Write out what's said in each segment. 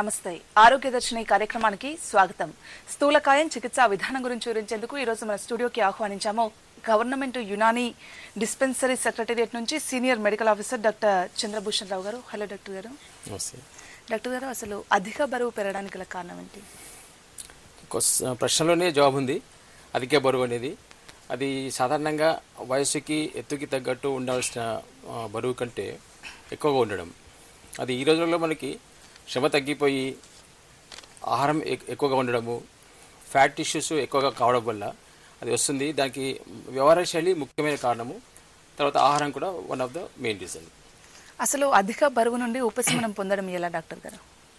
నమస్తే ఆరోగ్య దర్శిని కార్యక్రమానికి స్వాగతం స్థూలకాయం చికిత్సా విధానం గురించి వివరించేందుకు ఈ రోజు మన స్టూడియోకి ఆహ్వానించాము గవర్నమెంట్ యునాని డిస్పెన్సరీ సెక్రటేరియట్ నుంచి senior medical officer doctor Chandrabhushan Rao garu hello doctor గారు నమస్తే డాక్టర్ గారు అసలు అధిక బరువు పెరగడానికి గల కారణం ఏంటి క్వశ్చ- ప్రశ్నలోనే జవాబు ఉంది అధిక బరువు అనేది అది సాధారణంగా వయసుకి ఎత్తుకి తగ్గట్టు ఉండాల్సిన ఆ, బరువు కంటే ఎక్కువగా ఉండడం అది ఈ రోజుల్లో మనకి శ్రమ తగ్గిపోయి ఆహారం ఎక్- ఎక్కువగా ఉండడము ఫ్యాట్ టిష్యూస్ ఎక్కువగా కావడం వల్ల అది వస్తుంది దానికి వ్యవహార శైలి ముఖ్యమైన కారణము తర్వాత ఆహారం కూడా one of the main reason అసలు అధిక బరువు నుండి ఉపశమనం పొందడం ఎలా డాక్టర్ గారు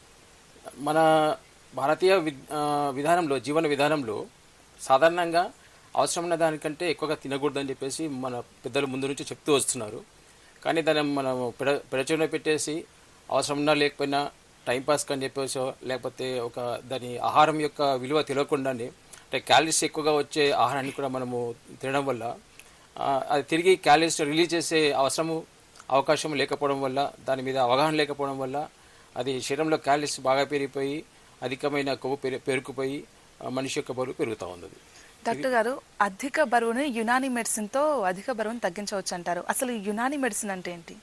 మన భారతీయ వి- ఆ, విధానంలో జీవన విధానంలో సాధారణంగా అవసరమైన దానికంటే ఎక్కువగా తినకూడదని చెప్పేసి మన పెద్దలు ముందు నుంచి చెప్తూ వస్తున్నారు కానీ దాన్ని మనం పెడ పెడచూన పెట్టేసి అవసరం ఉన్నా లేకపోయినా టైంపాస్ అని చెప్పేసో లేకపోతే ఒక దాని ఆహారం యొక్క విలువ తెలియకుండానే అంటే క్యాలరీస్ ఎక్కువగా వచ్చే ఆహారాన్ని కూడా మనము తినడం వల్ల ఆ, అది తిరిగి క్యాలరీస్ రిలీజ్ చేసే అవసరము అవకాశం లేకపోవడం వల్ల దాని మీద అవగాహన లేకపోవడం వల్ల అది శరీరంలో క్యాలరీస్ బాగా పెరిగిపోయి అధికమైన కొవ్వు పెరి పేరుకుపోయి ఆ, మనిషి యొక్క బరువు పెరుగుతూ ఉంది డాక్టర్ గారు అధిక బరువుని యునాని మెడిసిన్ తో అధిక బరువుని తగ్గించవచ్చు అంటారు అసలు ఈ యునాని మెడిసిన్ అంటే ఏంటి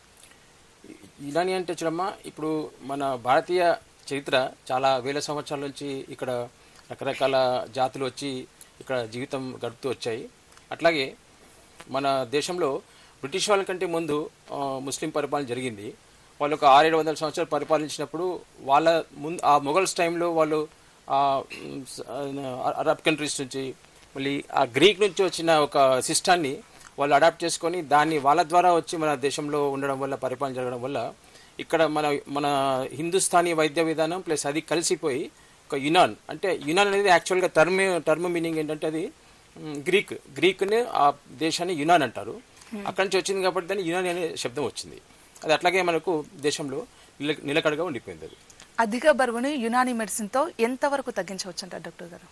ఇలాని అంటే చూడమ్మా ఇప్పుడు మన భారతీయ చరిత్ర చాలా వేల సంవత్సరాల నుంచి ఇక్కడ రకరకాల జాతులు వచ్చి ఇక్కడ జీవితం గడుపుతూ వచ్చాయి అట్లాగే మన దేశంలో బ్రిటిష్ వాళ్ళ కంటే ముందు ఆ, ముస్లిం పరిపాలన జరిగింది వాళ్ళు ఒక ఆరేడు వందల సంవత్సరాలు పరిపాలించినప్పుడు వాళ్ళ ముందు ఆ మొఘల్స్ టైంలో వాళ్ళు ఆ, మ్, స- ఆ, అరబ్ కంట్రీస్ నుంచి మళ్ళీ ఆ గ్రీక్ నుంచి వచ్చిన ఒక సిస్టాన్ని వాళ్ళు అడాప్ట్ చేసుకొని దాన్ని వాళ్ళ ద్వారా వచ్చి మన దేశంలో ఉండడం వల్ల పరిపాలన జరగడం వల్ల ఇక్కడ మన మన హిందుస్థానీ వైద్య విధానం ప్లస్ అది కలిసిపోయి ఒక యునాన్ అంటే యునాన్ అనేది యాక్చువల్గా టర్మ్ టర్మ్ మీనింగ్ ఏంటంటే అది మ్, గ్రీక్ గ్రీక్ని ఆ దేశాన్ని యునాన్ అంటారు అక్కడి నుంచి వచ్చింది కాబట్టి దాన్ని యునాన్ అనే శబ్దం వచ్చింది అది అట్లాగే మనకు దేశంలో నిల నిలకడగా ఉండిపోయింది అది అధిక బరువుని యునాని మెడిసిన్ తో ఎంత వరకు తగ్గించవచ్చు అంటారు డాక్టర్ గారు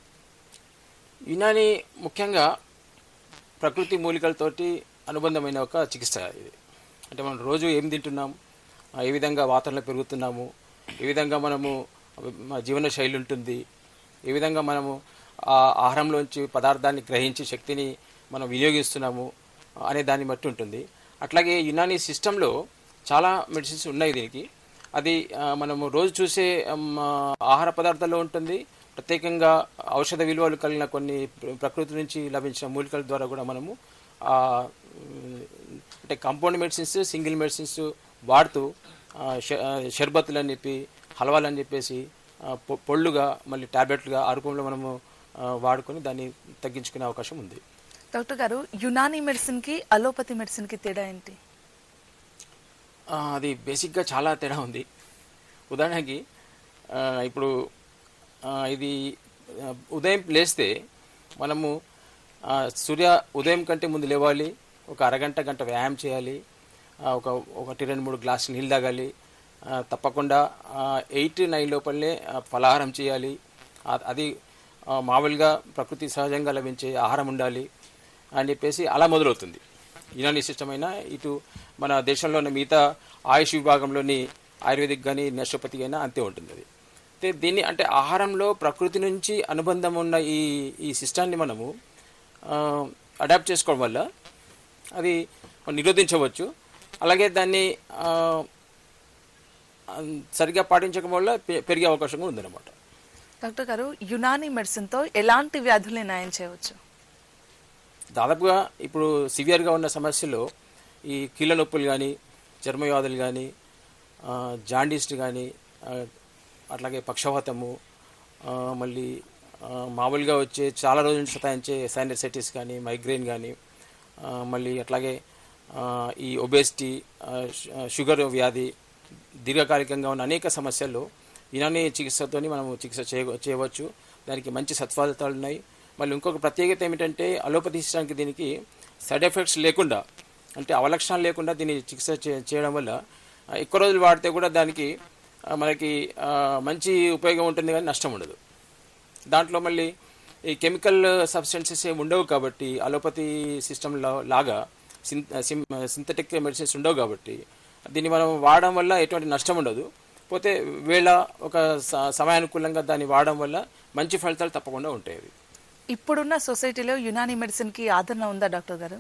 యునాని ముఖ్యంగా ప్రకృతి మూలికలతోటి అనుబంధమైన ఒక చికిత్స ఇది అంటే మనం రోజు ఏం తింటున్నాం ఆ, ఏ విధంగా వాతావరణంలో పెరుగుతున్నాము ఏ విధంగా మనము మా జీవన శైలి ఉంటుంది ఏ విధంగా మనము ఆ ఆహారంలోంచి పదార్థాన్ని గ్రహించి శక్తిని మనం వినియోగిస్తున్నాము అనే దాన్ని బట్టి ఉంటుంది అట్లాగే యునాని సిస్టంలో చాలా మెడిసిన్స్ ఉన్నాయి దీనికి అది ఆ, మనము రోజు చూసే ఆమ్, ఆ, ఆహార పదార్థాల్లో ఉంటుంది ప్రత్యేకంగా ఔషధ విలువలు కలిగిన కొన్ని ప్ర- ప్రకృతి నుంచి లభించిన మూలికల ద్వారా కూడా మనము ఆ, ఉమ్, అంటే కాంపౌండ్ మెడిసిన్స్ సింగిల్ మెడిసిన్స్ వాడుతూ ఆ, ష- ఆ, షర్బత్తులు అని చెప్పి హల్వాలు అని చెప్పేసి ఆ, పొ- పొళ్ళుగా మళ్ళీ టాబ్లెట్లుగా ఆ రూపంలో మనము ఆ, వాడుకొని దాన్ని తగ్గించుకునే అవకాశం ఉంది డాక్టర్ గారు యునాని మెడిసిన్ కి అలోపతి మెడిసిన్ కి తేడా ఏంటి ఆ, అది బేసిక్గా చాలా తేడా ఉంది ఉదాహరణకి ఆ, ఇప్పుడు ఆ, ఇది ఆ, ఉదయం లేస్తే మనము ఆ, సూర్య ఉదయం కంటే ముందు లేవాలి ఒక అరగంట గంట వ్యాయామం చేయాలి ఆ, ఒక ఒకటి రెండు మూడు గ్లాసులు నీళ్ళు తాగాలి ఆ, తప్పకుండా ఎయిట్ నైన్ లోపలనే ఆ, ఫలాహారం చేయాలి ఆ- అది ఆ, మామూలుగా ప్రకృతి సహజంగా లభించే ఆహారం ఉండాలి అని చెప్పేసి అలా మొదలవుతుంది యునాని సిస్టమ్ అయినా ఇటు మన దేశంలో ఉన్న మిగతా ఆయుష్ విభాగంలోని ఆయుర్వేదిక్ కానీ నేచురోపతి అయినా అంతే ఉంటుంది అది అయితే దీన్ని అంటే ఆహారంలో ప్రకృతి నుంచి అనుబంధం ఉన్న ఈ ఈ సిస్టాన్ని మనము అడాప్ట్ చేసుకోవడం వల్ల అది మనం నిరోధించవచ్చు అలాగే దాన్ని ఆ, అన్- సరిగ్గా పాటించడం వల్ల పె- పెరిగే అవకాశం కూడా ఉందన్నమాట డాక్టర్ గారు యునాని మెడిసిన్ తో ఎలాంటి వ్యాధుల్ని నయం చేయవచ్చు దాదాపుగా ఇప్పుడు సివియర్గా ఉన్న సమస్యలో ఈ కీళ్ళ నొప్పులు కానీ చర్మ వ్యాధులు కానీ జాండీస్ట్ కానీ అట్లాగే పక్షవాతము ఆ, మళ్ళీ ఆ, మామూలుగా వచ్చే చాలా రోజుల నుంచి సతాయించే సైనసైటిస్ కానీ మైగ్రెయిన్ కానీ ఆ, మళ్ళీ అట్లాగే ఆ, ఈ ఒబేసిటీ షుగర్ వ్యాధి దీర్ఘకాలికంగా ఉన్న అనేక సమస్యల్లో యునాని చికిత్సతోని మనం చికిత్స చేయ చేయవచ్చు దానికి మంచి సత్ఫలితాలు ఉన్నాయి మళ్ళీ ఇంకొక ప్రత్యేకత ఏమిటంటే అలోపతి సిస్టానికి దీనికి సైడ్ ఎఫెక్ట్స్ లేకుండా అంటే అవలక్షణాలు లేకుండా దీన్ని చికిత్స చే- చేయడం వల్ల ఆ, ఎక్కువ రోజులు వాడితే కూడా దానికి ఆ, మనకి ఆ, మంచి ఉపయోగం ఉంటుంది కానీ నష్టం ఉండదు దాంట్లో మళ్ళీ ఈ కెమికల్ సబ్స్టెన్సెస్ ఏమి ఉండవు కాబట్టి అలోపతి సిస్టంలో లాగా సిన్ సింథటిక్ మెడిసిన్స్ ఉండవు కాబట్టి దీన్ని మనం వాడడం వల్ల ఎటువంటి నష్టం ఉండదు పోతే వేళ ఒక స- సమయానుకూలంగా దాన్ని వాడడం వల్ల మంచి ఫలితాలు తప్పకుండా ఉంటాయి అవి ఇప్పుడున్న సొసైటీలో యునానీ మెడిసిన్ కి ఆదరణ ఉందా డాక్టర్ గారు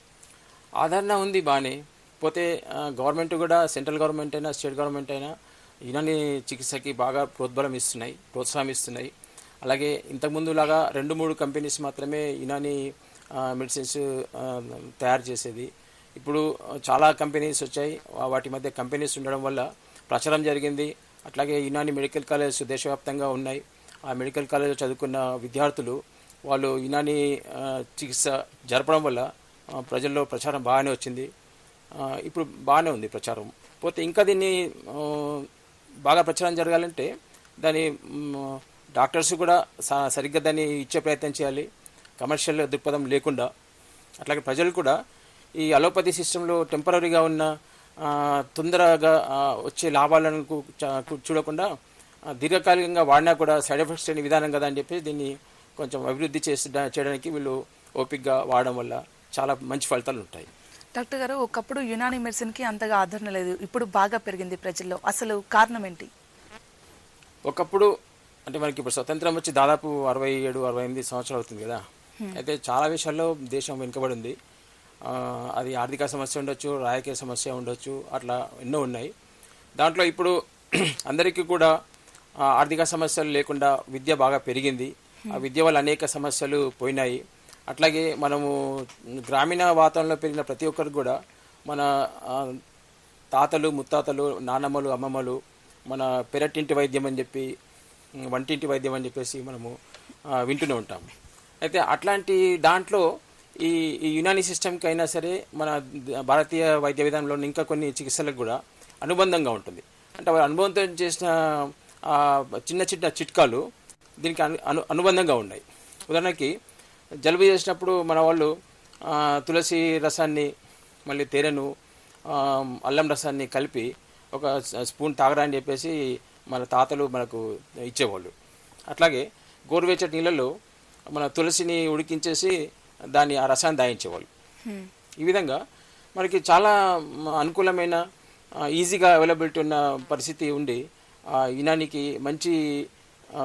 ఆదరణ ఉంది బాగానే పోతే ఆ, గవర్నమెంట్ కూడా సెంట్రల్ గవర్నమెంట్ అయినా స్టేట్ గవర్నమెంట్ అయినా యునాని చికిత్సకి బాగా ప్రోద్బలం ఇస్తున్నాయి ప్రోత్సాహం ఇస్తున్నాయి అలాగే ఇంతకుముందు లాగా రెండు మూడు కంపెనీస్ మాత్రమే యునాని ఆ, మెడిసిన్స్ ఆ, తయారు చేసేది ఇప్పుడు చాలా కంపెనీస్ వచ్చాయి వా- వాటి మధ్య కంపెనీస్ ఉండడం వల్ల ప్రచారం జరిగింది అట్లాగే యునాని మెడికల్ కాలేజ్ దేశవ్యాప్తంగా ఉన్నాయి ఆ మెడికల్ కాలేజ్ చదువుకున్న విద్యార్థులు వాళ్ళు యునాని ఆ, చికిత్స జరపడం వల్ల ఆ, ప్రజల్లో ప్రచారం బాగానే వచ్చింది ఆ, ఇప్పుడు బాగానే ఉంది ప్రచారం పోతే ఇంకా దీన్ని ఆ, బాగా ప్రచారం జరగాలంటే దాని మ్, డాక్టర్స్ కూడా స- సరిగ్గా దాన్ని ఇచ్చే ప్రయత్నం చేయాలి కమర్షియల్ దృక్పథం లేకుండా అట్లాగే ప్రజలు కూడా ఈ అలోపతి సిస్టంలో టెంపరీగా ఉన్న ఆ, తొందరగా ఆ, వచ్చే లాభాలను కు- చ- కు- చూడకుండా ఆ, దీర్ఘకాలికంగా వాడినా కూడా సైడ్ ఎఫెక్ట్స్ లేని విధానం కదా అని చెప్పి దీన్ని కొంచెం అభివృద్ధి చేసి చేయడానికి వీళ్ళు ఓపిక్గా వాడడం వల్ల చాలా మంచి ఫలితాలు ఉంటాయి డాక్టర్ గారు ఒకప్పుడు యునానీ మెడిసిన్ కి అంతగా ఆదరణ లేదు ఇప్పుడు బాగా పెరిగింది ప్రజల్లో అసలు కారణం ఏంటి ఒకప్పుడు అంటే మనకి ఇప్పుడు స్వతంత్రం వచ్చి దాదాపు అరవై ఏడు అరవై ఎనిమిది సంవత్సరాలు అవుతుంది కదా అయితే చాలా విషయాల్లో దేశం వెనుకబడి ఉంది ఆ, అది ఆర్థిక సమస్య ఉండొచ్చు రాజకీయ సమస్య ఉండొచ్చు అట్లా ఎన్నో ఉన్నాయి దాంట్లో ఇప్పుడు అందరికీ కూడా ఆ, ఆర్థిక సమస్యలు లేకుండా విద్య బాగా పెరిగింది ఆ విద్య వల్ల అనేక సమస్యలు పోయినాయి అట్లాగే మనము గ్రామీణ వాతావరణంలో పెరిగిన ప్రతి ఒక్కరికి కూడా మన ఆ, తాతలు ముత్తాతలు నానమ్మలు అమ్మమ్మలు మన పెరటింటి వైద్యం అని చెప్పి ఉమ్, వంటింటి వైద్యం అని చెప్పేసి మనము ఆ, వింటూనే ఉంటాం అయితే అట్లాంటి దాంట్లో ఈ ఈ యునాని సిస్టమ్కి అయినా సరే మన ద- భారతీయ వైద్య విధానంలో ఇంకా కొన్ని చికిత్సలకు కూడా అనుబంధంగా ఉంటుంది అంటే వారు అనుభవంతో చేసిన ఆ, చిన్న చిన్న చిట్కాలు దీనికి అను అను అనుబంధంగా ఉన్నాయి ఉదాహరణకి జలుబు చేసినప్పుడు మన వాళ్ళు ఆ, తులసి రసాన్ని మళ్ళీ తేనెను ఆ, అల్లం రసాన్ని కలిపి ఒక స- స్పూన్ తాగరా అని చెప్పేసి మన తాతలు మనకు ఇచ్చేవాళ్ళు అట్లాగే గోరువెచ్చటి నీళ్ళలో మన తులసిని ఉడికించేసి దాన్ని ఆ రసాన్ని దాయించేవాళ్ళు ఈ విధంగా మనకి చాలా మ, అనుకూలమైన ఆ, ఈజీగా అవైలబిలిటీ ఉన్న పరిస్థితి ఉండి ఆ, యునానికి మంచి ఆ,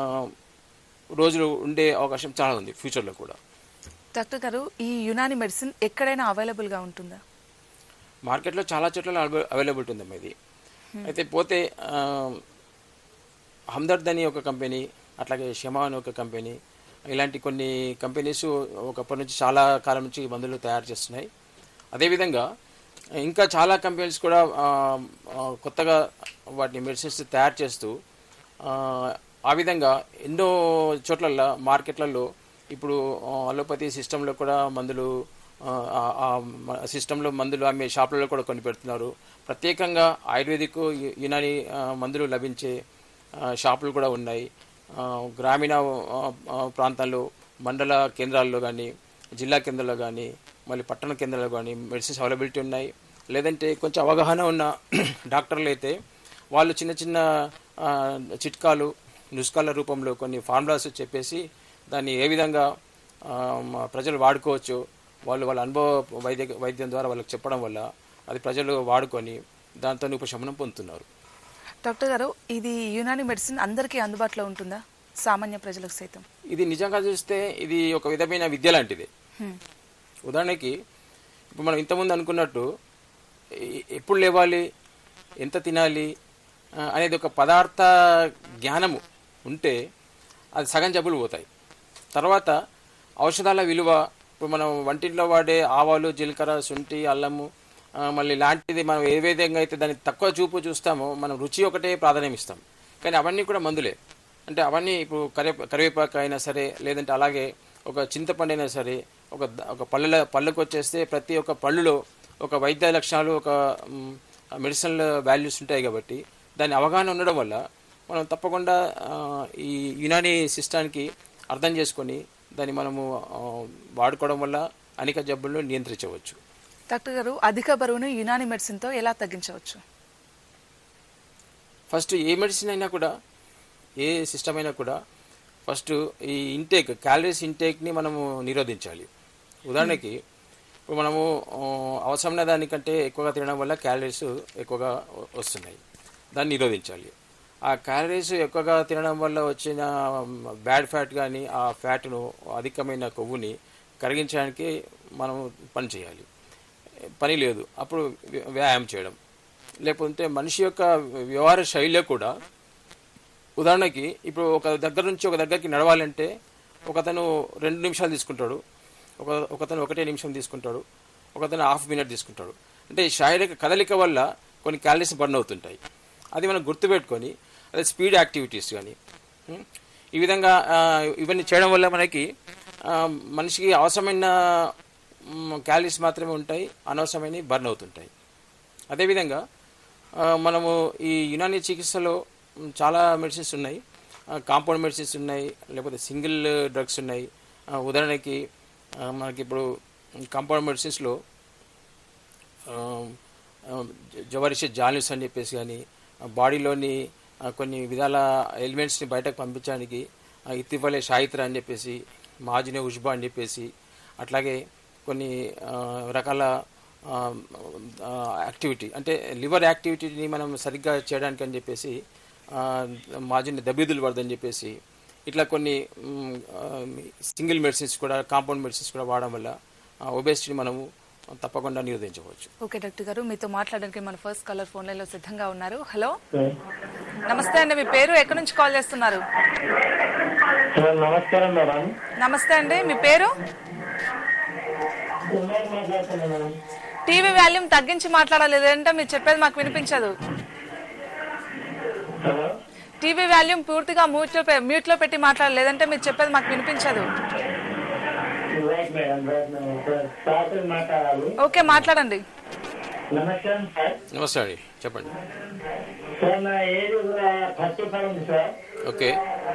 రోజులు ఉండే అవకాశం చాలా ఉంది ఫ్యూచర్లో కూడా డాక్టర్ గారు ఈ యునానీ మెడిసిన్ ఎక్కడైనా అవైలబుల్ గా ఉంటుందా మార్కెట్లో చాలా చోట్ల అవైలబిలిటీ ఉందమ్మా ఇది అయితే పోతే ఆ, హమ్దర్ద్ అని ఒక కంపెనీ అట్లాగే షమా అని ఒక కంపెనీ ఇలాంటి కొన్ని కంపెనీస్ ఒకప్పటి నుంచి చాలా కాలం నుంచి ఈ మందులు తయారు చేస్తున్నాయి అదేవిధంగా ఇంకా చాలా కంపెనీస్ కూడా ఆ, ఆ, కొత్తగా వాటిని మెడిసిన్స్ తయారు చేస్తూ ఆ, ఆ విధంగా ఎన్నో చోట్లల్లో మార్కెట్లలో ఇప్పుడు ఆ, అలోపతి సిస్టంలో కూడా మందులు ఆ, ఆ- ఆ మ- సిస్టంలో మందులు అమ్మే షాపులలో కూడా కొని పెడుతున్నారు ప్రత్యేకంగా ఆయుర్వేదిక్ యు- యునాని ఆ, మందులు లభించే ఆ, షాపులు కూడా ఉన్నాయి ఆ, గ్రామీణ ఆ, ఆ, ప్రాంతాల్లో మండల కేంద్రాల్లో కానీ జిల్లా కేంద్రాల్లో కానీ మళ్ళీ పట్టణ కేంద్రాల్లో కానీ మెడిసిన్స్ అవైలబిలిటీ ఉన్నాయి లేదంటే కొంచెం అవగాహన ఉన్న డాక్టర్లు అయితే వాళ్ళు చిన్న చిన్న ఆ, చిట్కాలు నుస్కాల రూపంలో కొన్ని ఫార్ములాస్ చెప్పేసి దాన్ని ఏ విధంగా ఆ, మ- ప్రజలు వాడుకోవచ్చు వాళ్ళు వాళ్ళ అనుభవ వైద్య వైద్యం ద్వారా వాళ్ళకి చెప్పడం వల్ల అది ప్రజలు వాడుకొని దాంతో ఉపశమనం పొందుతున్నారు డాక్టర్ గారు ఇది యునానీ మెడిసిన్ అందరికీ అందుబాటులో ఉంటుందా సామాన్య ప్రజలకు సైతం ఇది నిజంగా చూస్తే ఇది ఒక విధమైన విద్య లాంటిది హ్మ్. ఉదాహరణకి ఇప్పుడు మనం ఇంతకుముందు అనుకున్నట్టు ఎ- ఎప్పుడు లేవాలి ఎంత తినాలి ఆ, అనేది ఒక పదార్థ జ్ఞానము ఉంటే అది సగం జబ్బులు పోతాయి తర్వాత ఔషధాల విలువ ఇప్పుడు మనం వంటింట్లో వాడే ఆవాలు జీలకర్ర శుంఠి అల్లము ఆ, మళ్ళీ లాంటిది మనం ఏ విధంగా అయితే దాన్ని తక్కువ చూపు చూస్తామో మనం రుచి ఒకటే ప్రాధాన్యం ఇస్తాం కానీ అవన్నీ కూడా మందులే అంటే అవన్నీ ఇప్పుడు కరే కరివేపాకు అయినా సరే లేదంటే అలాగే ఒక చింతపండు అయినా సరే ఒక ద- ఒక పళ్ళ పళ్ళకు వచ్చేస్తే ప్రతి ఒక్క పళ్ళులో ఒక వైద్య లక్షణాలు ఒక మెడిసినల్ వాల్యూస్ ఉంటాయి కాబట్టి దాని అవగాహన ఉండడం వల్ల మనం తప్పకుండా ఆ, ఈ యునానీ సిస్టానికి అర్థం చేసుకొని దాన్ని మనము ఆ, వాడుకోవడం వల్ల అనేక జబ్బులను నియంత్రించవచ్చు డాక్టర్ గారు అధిక బరువును యునానీ మెడిసిన్తో ఎలా తగ్గించవచ్చు ఫస్ట్ ఏ మెడిసిన్ అయినా కూడా ఏ సిస్టమ్ అయినా కూడా ఫస్ట్ ఈ ఇంటేక్ క్యాలరీస్ ఇంటేక్ని మనము నిరోధించాలి ఉదాహరణకి ఇప్పుడు మనము ఆ, అవసరమైన దానికంటే ఎక్కువగా తినడం వల్ల క్యాలరీస్ ఎక్కువగా వ- వస్తున్నాయి దాన్ని నిరోధించాలి ఆ క్యాలరీస్ ఎక్కువగా తినడం వల్ల వచ్చిన బ్యాడ్ ఫ్యాట్ కానీ ఆ ఫ్యాట్ను అధికమైన కొవ్వుని కరిగించడానికి మనం పని చేయాలి పని లేదు అప్పుడు వ్య- వ్యాయామం చేయడం లేకపోతే మనిషి యొక్క వ్యవహార శైలి కూడా ఉదాహరణకి ఇప్పుడు ఒక దగ్గర నుంచి ఒక దగ్గరికి నడవాలంటే ఒకతను రెండు నిమిషాలు తీసుకుంటాడు ఒక ఒకతను ఒకటే నిమిషం తీసుకుంటాడు ఒకతను హాఫ్ మినిట్ తీసుకుంటాడు అంటే ఈ శారీరక కదలిక వల్ల కొన్ని క్యాలరీస్ బర్న్ అవుతుంటాయి అది మనం గుర్తుపెట్టుకొని అదే స్పీడ్ యాక్టివిటీస్ కానీ ఉం? ఈ విధంగా ఆ, ఇవన్నీ చేయడం వల్ల మనకి ఆ, మనిషికి అవసరమైన క్యాలరీస్ మాత్రమే ఉంటాయి అనవసరమైన బర్న్ అవుతుంటాయి అదేవిధంగా ఆ, మనము ఈ యునాని చికిత్సలో మ్, చాలా మెడిసిన్స్ ఉన్నాయి ఆ, కాంపౌండ్ మెడిసిన్స్ ఉన్నాయి లేకపోతే సింగిల్ డ్రగ్స్ ఉన్నాయి ఆ, ఉదాహరణకి ఆ, మనకి ఇప్పుడు కాంపౌండ్ మెడిసిన్స్లో జవరిష జాలిస్ అని చెప్పేసి కానీ బాడీలోని ఆ, కొన్ని విధాల ఎలిమెంట్స్ని బయటకు పంపించడానికి ఆ, ఇత్తిఫలే షాయిత్ర అని చెప్పేసి మాజినే ఉష్బా అని చెప్పేసి అట్లాగే కొన్ని ఆ, రకాల ఆ, ఆ, యాక్టివిటీ అంటే లివర్ యాక్టివిటీని మనం సరిగ్గా చేయడానికి అని చెప్పేసి ఆ, మాజిని దబీదులు పడదని చెప్పేసి ఇట్లా కొన్ని మ్, ఆ, సింగిల్ మెడిసిన్స్ కూడా కాంపౌండ్ మెడిసిన్స్ కూడా వాడడం వల్ల ఒబేసిటీని మనము తప్పకుండా నిరోధించవచ్చు ఓకే డాక్టర్ గారు మీతో మాట్లాడడానికి మన ఫస్ట్ కాలర్ ఫోన్ లైన్ లో సిద్ధంగా ఉన్నారు హలో నమస్తే అండి మీ పేరు ఎక్కడి నుంచి కాల్ చేస్తున్నారు సార్ నమస్కారం మేడం నమస్తే అండి మీ పేరు కుమార్ మాట్లాడుతున్నా మేడం టీవీ వాల్యూమ్ తగ్గించి మాట్లాడాలి లేదంటే మీరు చెప్పేది మాకు వినిపించదు హలో టీవీ వాల్యూమ్ పూర్తిగా మ్యూట్ లో పె- మ్యూట్ లో పెట్టి మాట్లాడాలి లేదంటే మీరు చెప్పేది మాకు వినిపించదు right madam right madam sir సార్తో మాట్లాడాలి ఓకే మాట్లాడండి నమస్కారం సార్ నమస్తే అండి చెప్పండి సార్ నా ఏజ్ థర్టీ ఫైవ్ ఉంది సార్ ఓకే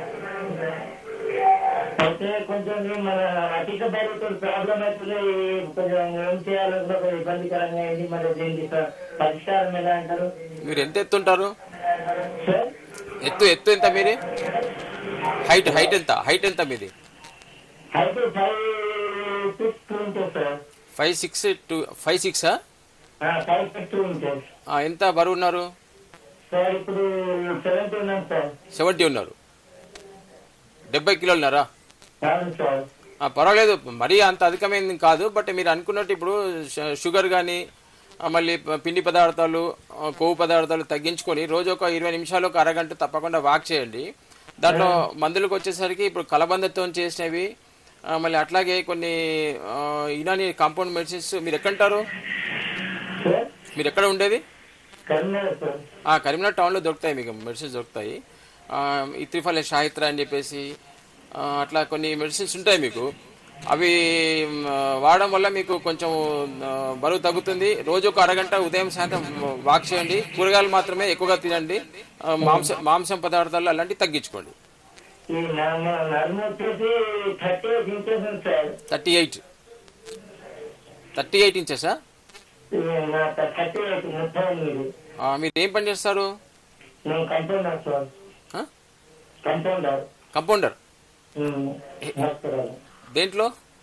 అయితే కొంచెం మన అధిక బరువుతో ప్రాబ్లం అవుతుంది కొంచెం ఏం చేయాలో కూడా కొంచెం ఇబ్బందికరంగా అయింది మరి దీనికి సార్ పరిష్కారం ఎలా అంటారు మీరు ఎంత ఎత్తుంటారు సార్ ఎత్తు ఎత్తు ఎంత మీది హైట్ హైట్ ఎంత హైట్ ఎంత మీది అయితే ఫైవ్ సిక్స్ టూ ఉంటుంది sir five six two five సిక్సా ఫైవ్ సిక్స్ టూ ఉంటుంది ఎంత బరువు ఉన్నారు సార్ ఇప్పుడు సెవెంటీ ఉన్నాం సార్ సెవెంటీ ఉన్నారు డెబ్బై కిలోలు ఉన్నారా అవును సార్ ఆ, పర్వాలేదు మరీ అంత అధికమైంది కాదు బట్ మీరు అనుకున్నట్టు ఇప్పుడు ష- షుగర్ కానీ మళ్ళీ ప- పిండి పదార్థాలు ఆ, కొవ్వు పదార్థాలు తగ్గించుకొని రోజు ఒక ఇరవై నిమిషాలు ఒక అరగంట తప్పకుండా వాక్ చేయండి దాంట్లో మందులకు వచ్చేసరికి ఇప్పుడు కలబందతో చేసినవి ఆ, మళ్ళీ అట్లాగే కొన్ని ఆ, ఇలాని కాంపౌండ్ మెడిసిన్స్ మీరు ఎక్కడంటారు సార్ మీరు ఎక్కడ ఉండేది కరీంనగర్ సార్ ఆ, కరీంనగర్ టౌన్లో దొరుకుతాయి మీకు మెడిసిన్స్ దొరుకుతాయి ఆ, ఇత్రిఫల షాహిత్ర అని చెప్పేసి ఆ, అట్లా కొన్ని మెడిసిన్స్ ఉంటాయి మీకు అవి మ్, వాడడం వల్ల మీకు కొంచెం ఆ, బరువు తగ్గుతుంది రోజు ఒక అరగంట ఉదయం సాయంత్రం వాక్ చేయండి కూరగాయలు మాత్రమే ఎక్కువగా తినండి ఆ, మాంసం మాంసం పదార్థాలు అలాంటివి తగ్గించుకోండి ఈ నా నా నడుము వచ్చేసి థర్టీ ఎయిట్ ఇంచెస్ ఉంది sir thirty eight thirty eight ఇంచెసా ఈ నా థర్టీ ఎయిట్ ముప్పై ఎనిమిది మీరు ఏం పని చేస్తారు నేను కంపౌండర్ సార్ ఆ? కంపౌండర్ కంపౌండర్ ఉమ్, హాస్పిటల్ దేంట్లో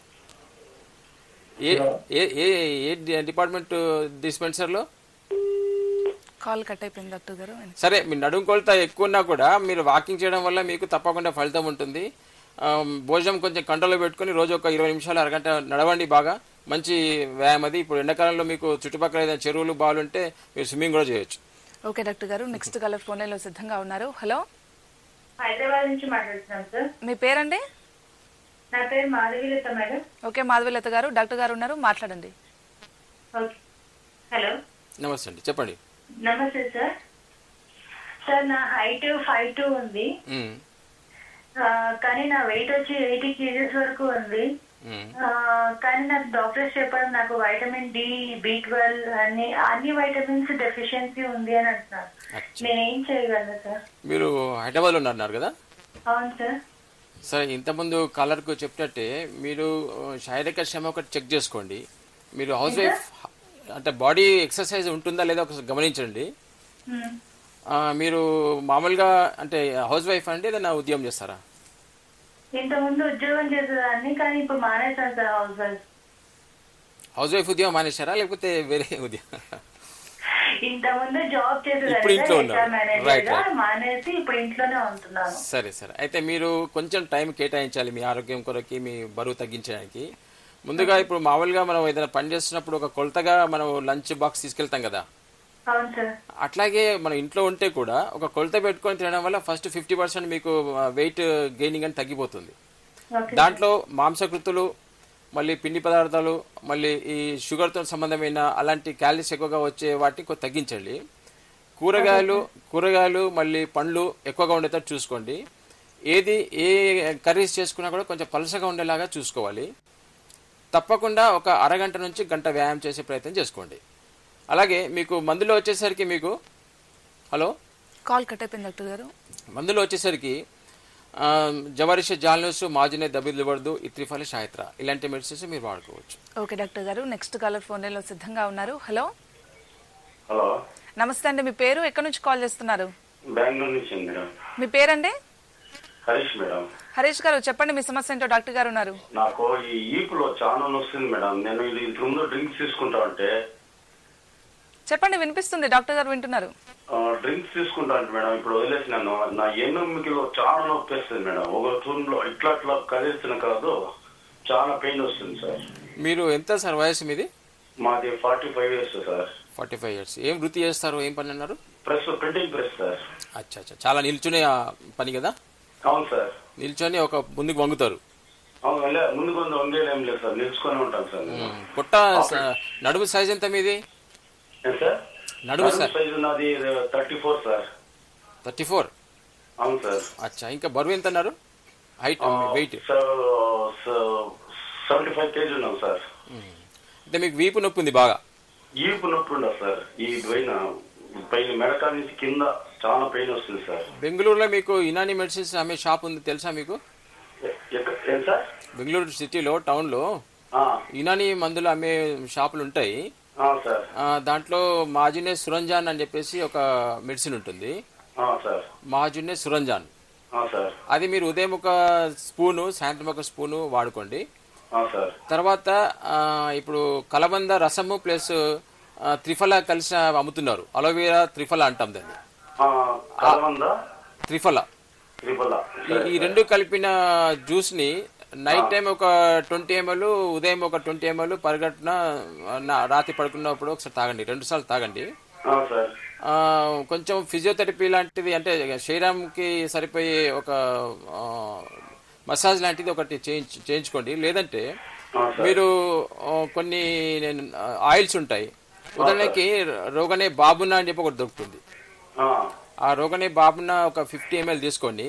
ఏ ఏ ఏ ఏ డిపార్ట్మెంట్ డిస్పెన్సర్లో కాల్ కట్ అయిపోయింది డాక్టర్ గారు సరే మీ నడుము కొలత ఎక్కువ ఉన్నా కూడా మీరు వాకింగ్ చేయడం వల్ల మీకు తప్పకుండా ఫలితం ఉంటుంది ఆ, భోజనం కొంచెం కంట్రోల్లో పెట్టుకొని రోజు ఒక ఇరవై నిమిషాలు అరగంట నడవండి బాగా మంచి వ్యాయామం అది ఇప్పుడు ఎండాకాలంలో మీకు చుట్టుపక్కల ఏదైనా చెరువులు బావులు ఉంటే మీరు స్విమ్మింగ్ కూడా చేయొచ్చు ఓకే డాక్టర్ గారు నెక్స్ట్ కాలర్ ఫోన్ లైన్ లో సిద్ధంగా ఉన్నారు హలో హైదరాబాద్ నుంచి మాట్లాడుతున్నాం సార్ మీ పేరండి నా పేరు మాధవీలత మేడం ఓకే మాధవీలత గారు డాక్టర్ గారు ఉన్నారు మాట్లాడండి ఓకే హలో నమస్తే అండి చెప్పండి నమస్తే సార్ సార్ నా హైట్ ఫైవ్ టూ ఉంది ఉమ్, ఆ, కానీ నా వెయిట్ వచ్చి ఎయిటీ కేజెస్ వరకు ఉంది ఉమ్. ఆ, కానీ నాకు డాక్టర్స్ చెప్పడం నాకు వైటమిన్ డి బి ట్వెల్వ్ అన్ని అన్ని వైటమిన్స్ డెఫిషియన్సీ ఉంది అని అంటున్నారు అచ్చా. నేనేం చేయగలను సార్ మీరు హైదరాబాద్లో ఉన్నారు కదా అవును సార్ సరే ఇంతకుముందు కాలర్కు చెప్పినట్టే మీరు ఆ, శారీరక శ్రమ ఒకటి చెక్ చేసుకోండి మీరు హౌస్ వైఫ్ అంటే బాడీ ఎక్సర్సైజ్ ఉంటుందా లేదా ఒకసారి గమనించండి ఉమ్. ఆ, మీరు మామూలుగా అంటే హౌస్ వైఫ్ అండి ఏదైనా ఉద్యోగం చేస్తారా ఇంతకుముందు ఉద్యోగం చేసేదాన్ని కానీ ఇప్పుడు మానేశాను sir housewife housewife ఉద్యోగం మానేశారా లేకపోతే వేరే ఉద్యోగం ఇంత ముందు జాబ్ ఇప్పుడు ఇంట్లో ఉన్నారు. చేసేదాన్ని మేనేజర్ Right, గా right. మానేసి ఇప్పుడు ఇంట్లోనే ఉంటున్నాను సరే సరే అయితే మీరు కొంచెం టైం కేటాయించాలి మీ ఆరోగ్యం కొరకి మీ బరువు తగ్గించడానికి ముందుగా ఇప్పుడు మామూలుగా మనం ఏదైనా పని చేస్తున్నప్పుడు ఒక కొలతగా మనం లంచ్ బాక్స్ తీసుకెళ్తాం కదా అవును సార్ అట్లాగే మనం ఇంట్లో ఉంటే కూడా ఒక కొలత పెట్టుకొని తినడం వల్ల ఫస్ట్ ఫిఫ్టీ పర్సెంట్ మీకు వెయిట్ గెయినింగ్ అని తగ్గిపోతుంది ఓకే దాంట్లో మాంసకృతులు మళ్ళీ పిండి పదార్థాలు మళ్ళీ ఈ షుగర్తో సంబంధమైన అలాంటి క్యాలరీస్ ఎక్కువగా వచ్చే వాటిని కొంచెం తగ్గించండి కూరగాయలు కూరగాయలు మళ్ళీ పండ్లు ఎక్కువగా ఉండేటట్టు చూసుకోండి ఏది ఏ కర్రీస్ చేసుకున్నా కూడా కొంచెం పలసగా ఉండేలాగా చూసుకోవాలి తప్పకుండా ఒక అరగంట నుంచి గంట వ్యాయామం చేసే ప్రయత్నం చేసుకోండి అలాగే మీకు మందులో వచ్చేసరికి మీకు హలో కాల్ కట్ అయిపోయింది డాక్టర్ గారు మందులో వచ్చేసరికి ఆ, జవరిష జాల్నూస్ మాజినే దబిద్లుబడదు ఇత్రిఫల షాయత్ర ఇలాంటి మెడిసిన్స్ మీరు వాడుకోవచ్చు ఓకే డాక్టర్ గారు నెక్స్ట్ కాలర్ ఫోన్ లైన్లో సిద్ధంగా ఉన్నారు హలో హలో నమస్తే అండి మీ పేరు ఎక్కడి నుంచి కాల్ చేస్తున్నారు బెంగళూరు నుంచి మేడం మీ పేరండి హరీష్ మేడం హరీష్ గారు చెప్పండి మీ సమస్య ఏంటో డాక్టర్ గారు ఉన్నారు నాకు ఈ ఈపులో చాలా వస్తుంది మేడం నేను ఇది ఇంతకు ముందు డ్రింక్స్ తీసుకుంటా ఉంటే చెప్పండి వినిపిస్తుంది డాక్టర్ గారు వింటున్నారు ఆ, డ్రింక్స్ తీసుకుంటా అంటే మేడం ఇప్పుడు వదిలేసినాను నా ఎన్నెమ్మికిలో చాలా నొప్పి వస్తుంది మేడం ఒక తూరులో ఇట్లా ఇట్లా కదిలిస్తున్న కాదు చాలా పెయిన్ వస్తుంది సార్ మీరు ఎంత సార్ వయసు మీది మాది forty five years sir forty five years ఏం వృత్తి చేస్తారు ఏం పని అన్నారు ప్రెస్ ప్రింటింగ్ ప్రెస్ సార్ అచ్చా అచ్చా చాలా నిల్చునే ఆ పని కదా అవును సార్ నిల్చొని ఒక ముందుకు వంగుతారు అవును లే ముందు కొంత వందేలేం లేదు సార్ నిలుచుకొని ఉంటాను సార్ నేను. పొట్ట స- నడుము సైజ్ ఎంత మీది ఏం సార్ నడుము సార్ సైజు నాది thirty four sir thirty four అవును సార్ అచ్చా ఇంకా బరువు ఎంత అన్నారు height weight seventy five KG ఉన్నాం సార్ అంటే మీకు వీపు నొప్పి ఉంది బాగా ఈపు నొప్పి ఉండదు సార్ ఈ పైన పైన మెడక నుంచి కింద చాలా పెయిన్ వస్తుంది సార్ బెంగళూరులో మీకు ఇనాని మెడిసిన్స్ అమ్మే షాప్ ఉంది తెలుసా మీకు ఎ- ఎక్క- ఏం సార్ బెంగళూరు సిటీలో టౌన్లో ఆ, ఇనాని మందులు అమ్మే షాపులు ఉంటాయి ఆ, సార్ ఆ, దాంట్లో మాజునే సురంజాన్ అని చెప్పేసి ఒక మెడిసిన్ ఉంటుంది ఆ, సార్ మాజునే సురంజాన్ ఆ, సార్ అది మీరు ఉదయం ఒక స్పూను సాయంత్రం ఒక స్పూను వాడుకోండి ఆ, సార్ తర్వాత ఆ, ఇప్పుడు కలబంద రసము ప్లస్ ఆ, త్రిఫల కలిసి అమ్ముతున్నారు అలోవేరా త్రిఫల అంటాం దాన్ని ఆ, కలవంద త్రిఫల త్రిపుల ఈ- ఈ రెండు కలిపిన జ్యూస్ ని నైట్ టైం ఒక ట్వంటీ ఎంఎల్ ఉదయం ఒక ట్వంటీ ఎంఎల్ పరిగెట్టిన రాత్రి పడుకున్నప్పుడు ఒకసారి తాగండి రెండు సార్లు తాగండి ఆ, సార్ ఆ, కొంచెం ఫిజియోథెరపీ లాంటిది అంటే శరీరంకి సరిపోయే ఒక ఆ, మసాజ్ లాంటిది ఒకటి చేయించు చేయించుకోండి లేదంటే ఆ, సార్ మీరు ఆ, కొన్ని నేను ఆయిల్స్ ఉంటాయి ఉదాహరణకి రోగనే బాబున అని చెప్పి ఒకటి దొరుకుతుంది ఆ, ఆ రోగనే బాబున ఒక ఫిఫ్టీ ఎంఎల్ తీసుకోండి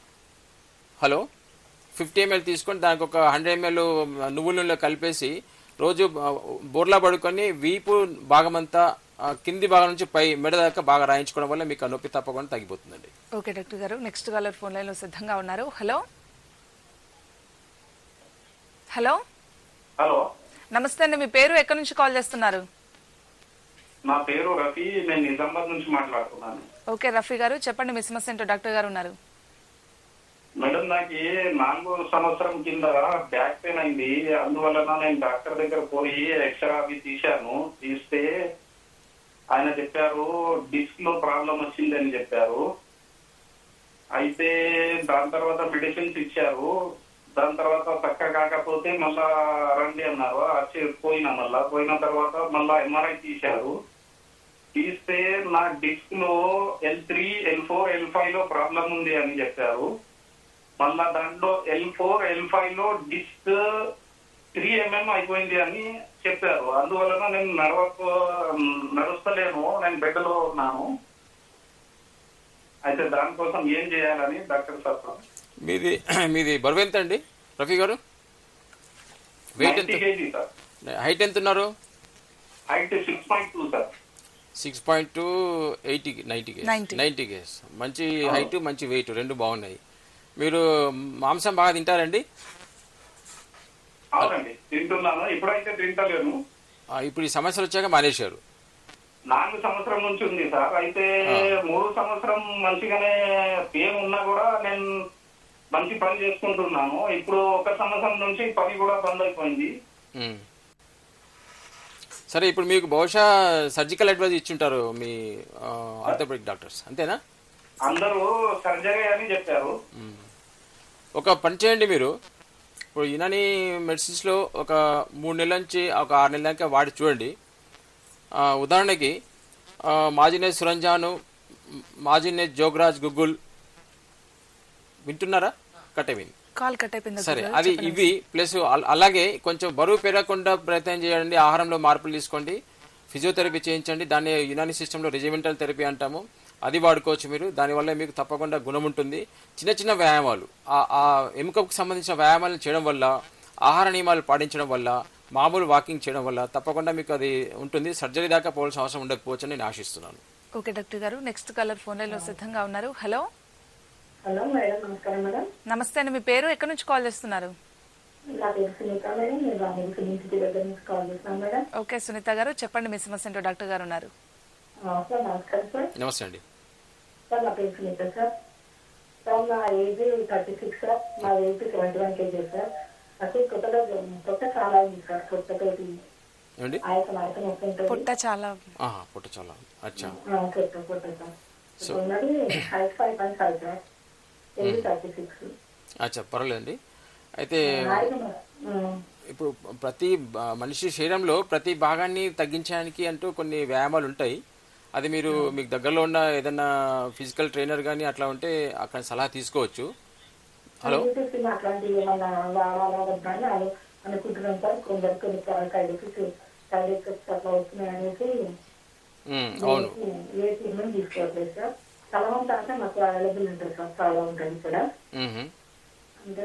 హలో ఫిఫ్టీ ఎంఎల్ తీసుకొని దానికి ఒక హండ్రెడ్ ఎంఎల్ నువ్వుల నూనెలో కలిపేసి రోజు ఆ, బోర్లా పడుకొని వీపు భాగమంతా ఆ, కింది భాగం నుంచి పై మెడ దాకా బాగా రాయించుకోవడం వల్ల మీకు ఆ నొప్పి తప్పకుండా తగ్గిపోతుందండి ఓకే డాక్టర్ గారు నెక్స్ట్ కాలర్ ఫోన్ లైన్లో సిద్ధంగా ఉన్నారు హలో హలో హలో నమస్తే అండి మీ పేరు ఎక్కడి నుంచి కాల్ చేస్తున్నారు నా పేరు రఫీ నేను నిజామాబాద్ నుంచి మాట్లాడుతున్నాను ఓకే రఫీ గారు చెప్పండి మీ సమస్య ఏంటో డాక్టర్ గారు ఉన్నారు మేడం నాకు నాలుగో సంవత్సరం కింద బ్యాక్ పెయిన్ అయింది అందువలన నేను డాక్టర్ దగ్గర పోయి ఎక్స్రా అవి తీశాను తీస్తే ఆయన చెప్పారు డిస్క్ లో ప్రాబ్లం వచ్చిందని చెప్పారు అయితే దాని తర్వాత మెడిసిన్స్ ఇచ్చారు దాని తర్వాత చక్క కాకపోతే మళ్ళా రండి అన్నారు వచ్చి పోయినా మళ్ళా పోయిన తర్వాత మళ్ళా ఎంఆర్ఐ తీశారు తీస్తే నా డిస్క్ లో L three L four L five లో ప్రాబ్లం ఉంది అని చెప్పారు మళ్ళా దాంట్లో ఎల్ ఫోర్ ఎల్ ఫైవ్ లో డిస్క్ త్రీ ఎంఎం అయిపోయింది అని చెప్పారు అందువలన నేను నడవకు నడుస్తలేను నేను బెడ్ లో ఉన్నాను అయితే దానికోసం ఏం చేయాలని డాక్టర్ చెప్పారు మీది మీది బరువు ఎంత అండి రఫీ గారు వెయిట్ ఎంత కేజీ సార్ హైట్ ఎంత ఉన్నారు height six point two sir six point two eighty ninety kgs 90. Ninety kgs మంచి హైట్ మంచి వెయిట్ రెండు బాగున్నాయి మీరు మాంసం బాగా తింటారండి అవునండి తింటున్నాను ఇప్పుడైతే తింటలేను ఆ, ఇప్పుడు ఈ సమస్యలు వచ్చాక మానేశారు నాలుగు సంవత్సరం నుంచి ఉంది సార్ అయితే మూడు సంవత్సరం మంచిగానే పేరు ఉన్నా కూడా నేను మంచి పని చేసుకుంటున్నాను ఇప్పుడు ఒక సంవత్సరం నుంచి పని కూడా బంద్ అయిపోయింది మ్మ్. సరే ఇప్పుడు మీకు బహుశా సర్జికల్ అడ్వైజ్ ఇచ్చుంటారు మీ ఆర్థోపెడిక్ డాక్టర్స్ అంతేనా అందరూ సర్జరీ అని చెప్పారు ఒక పని చేయండి మీరు ఇప్పుడు యునాని మెడిసిన్స్లో ఒక మూడు నెలల నుంచి ఒక ఆరు నెలల దాకా వాడి చూడండి ఆ, ఉదాహరణకి ఆ, మాజినేజ్ సురంజాను మాజినేజ్ జోగ్రాజ్ గుగ్గుల్ వింటున్నారా కట్టేవిన్ కాల్ కట్ అయిపోయింది సరే డాక్టర్ గారు. అది ఇవి ప్లస్ అల- అలాగే కొంచెం బరువు పెరగకుండా ప్రయత్నం చేయండి ఆహారంలో మార్పులు తీసుకోండి ఫిజియోథెరపీ చేయించండి దాన్ని యునాని సిస్టంలో రెజిమెంటల్ థెరపీ అంటాము అది వాడుకోవచ్చు మీరు దానివల్ల మీకు తప్పకుండా గుణం ఉంటుంది చిన్న చిన్న వ్యాయామాలు ఆ- ఆ ఎముకకు సంబంధించిన వ్యాయామాలను చేయడం వల్ల ఆహార నియమాలు పాటించడం వల్ల మామూలు వాకింగ్ చేయడం వల్ల తప్పకుండా మీకు అది ఉంటుంది సర్జరీ దాకా పోవాల్సిన అవసరం ఉండకపోవచ్చు నేను ఆశిస్తున్నాను ఓకే డాక్టర్ గారు నెక్స్ట్ కాలర్ ఫోన్ లైన్ లో సిద్ధంగా ఉన్నారు హలో హలో మేడం నమస్కారం మేడం నమస్తే అండి మీ పేరు ఎక్కడి నుంచి కాల్ చేస్తున్నారు నా పేరు సునీత మేడం నేను రామేశ్వరం ఫిలిం సిటీ దగ్గర నుంచి కాల్ చేస్తున్నాను మేడం ఓకే సునీత గారు చెప్పండి మీ సమస్య ఏంటో డాక్టర్ గారు ఉన్నారు ఆ, సార్ నమస్కారం సార్ నమస్తే అండి సార్ నా పేరు సునీత సార్ సార్ నా ఏజ్ థర్టీ సిక్స్ సార్ నా weight seventy one KG sir నాకు కొత్తగా కొత్త చాలా ఉంది సార్ కొత్తతోటి ఏమండి ఆయకం ఆయకం వస్తుంటుంది పుట్ట చాలా ఆహా, పుట్ట చాలా అచ్చా ఆ, కొత్త కొత్త సార్ ఉన్నది height five point five sir age thirty six అచ్చా పర్వాలేదండి అయితే ఆయకం ఉమ్, ఇప్పుడు ప్రతి బ- మనిషి శరీరంలో ప్రతి భాగాన్ని తగ్గించడానికి అంటూ కొన్ని వ్యాయామాలు ఉంటాయి అది మీరు మీకు దగ్గరలో ఉన్న ఏదైనా ఫిజికల్ ట్రైనర్ కానీ అట్లా ఉంటే అక్కడ సలహా తీసుకోవచ్చు హలో యూట్యూబ్కి అట్లాంటివి ఏమన్నా వాడాలని అని అనుకుంటున్నాం సార్ కొందరు కొన్ని సైడ్ ఎఫెక్ట్స్ సైడ్ ఎఫెక్ట్స్ అట్లా వస్తున్నాయి అనేసి ఉమ్, అవును ఏ ట్రీట్మెంట్ తీసుకోవట్లేదు సార్ తలవంత అంటే మాకు అవైలబుల్ ఉంటుంది సార్ చాలా ఉంటుంది ఇక్కడ మ్మ్హ. అంటే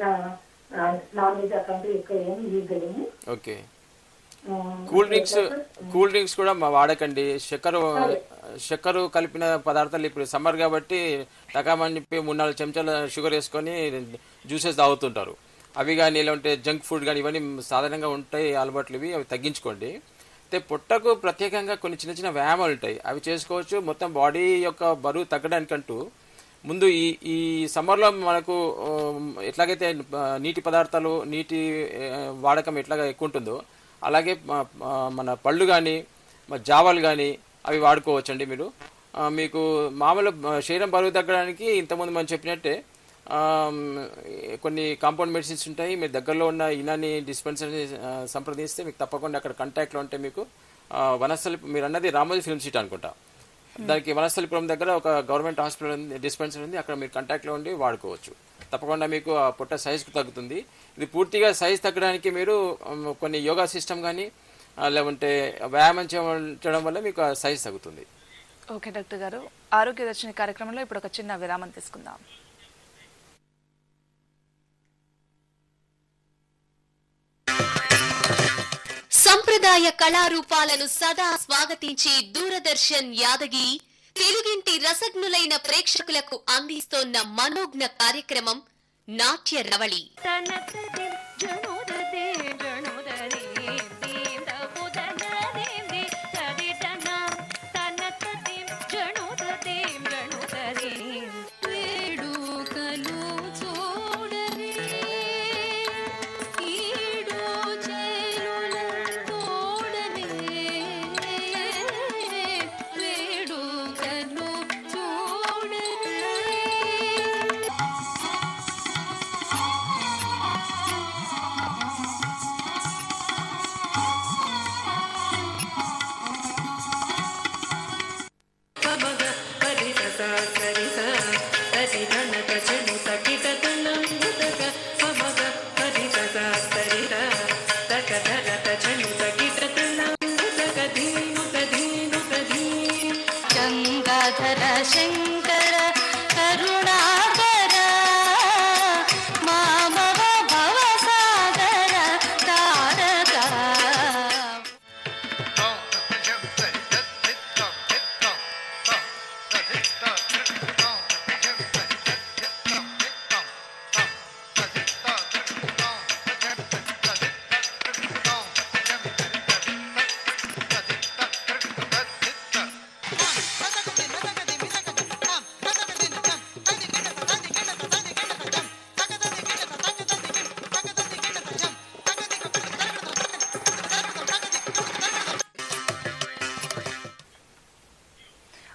నాన్ వెజ్ అట్లాంటివి ఎక్కువ ఏం యూజ్ చేయము ఓకే ఆ, కూల్ డ్రింక్స్ కూల్ డ్రింక్స్ కూడా మా వాడకండి చక్కెర చక్కెర కలిపిన పదార్థాలు ఇప్పుడు సమ్మర్ కాబట్టి టకామని చెప్పి మూడు నాలుగు చెంచాల షుగర్ వేసుకొని జ్యూసెస్ తాగుతుంటారు అవి కానీ లేదంటే జంక్ ఫుడ్ కానీ ఇవన్నీ సాధారణంగా ఉంటాయి అలవాట్లు ఇవి అవి తగ్గించుకోండి అయితే పొట్టకు ప్రత్యేకంగా కొన్ని చిన్న చిన్న వ్యాయామాలు ఉంటాయి అవి చేసుకోవచ్చు మొత్తం బాడీ యొక్క బరువు తగ్గడానికంటూ ముందు ఈ ఈ సమ్మర్లో మనకు ఉమ్, ఎట్లాగైతే ఆ, నీటి పదార్థాలు నీటి ఆ, వాడకం ఎట్లాగా ఎక్కువ ఉంటుందో అలాగే మ- ఆ, మన పళ్ళు కానీ జావాలు కానీ అవి వాడుకోవచ్చండి మీరు ఆ, మీకు మామూలు ఆ, శరీరం బరువు తగ్గడానికి ఇంతకుముందు మనం చెప్పినట్టే ఆమ్, కొన్ని కాంపౌండ్ మెడిసిన్స్ ఉంటాయి మీరు దగ్గరలో ఉన్న ఇనాని డిస్పెన్సరీ సంప్రదిస్తే మీకు తప్పకుండా అక్కడ కాంటాక్ట్లో ఉంటే మీకు ఆ, వనస్థలి మీరు అన్నది రామోజీ ఫిల్మ్ సిటీ అనుకుంటా దానికి వనస్థలిపురం దగ్గర ఒక గవర్నమెంట్ హాస్పిటల్ ఉంది డిస్పెన్సరీ ఉంది అక్కడ మీరు కాంటాక్ట్లో ఉండి వాడుకోవచ్చు తప్పకుండా మీకు ఆ పొట్ట సైజుకు తగ్గుతుంది ఇది పూర్తిగా సైజ్ తగ్గడానికి మీరు ఉమ్, కొన్ని యోగా సిస్టమ్ కానీ లేకుంటే వ్యాయామం చేయడం చేయడం వల్ల మీకు ఆ సైజ్ తగ్గుతుంది ఓకే డాక్టర్ గారు ఆరోగ్య దర్శిని కార్యక్రమంలో ఇప్పుడు ఒక చిన్న విరామం తీసుకుందాం సంప్రదాయ కళారూపాలను సదా స్వాగతించే దూరదర్శన్ యాదగిరి తెలుగింటి రసజ్ఞులైన ప్రేక్షకులకు అందిస్తోన్న మనోజ్ఞ కార్యక్రమం నాట్య రవళి వేడుకలు చూడవే ఈడు చేరుల తోడవే వేడుకలు చూడవే గంగాధర శంకర కరుణాకర మామవ భవసాగర తారక Tom,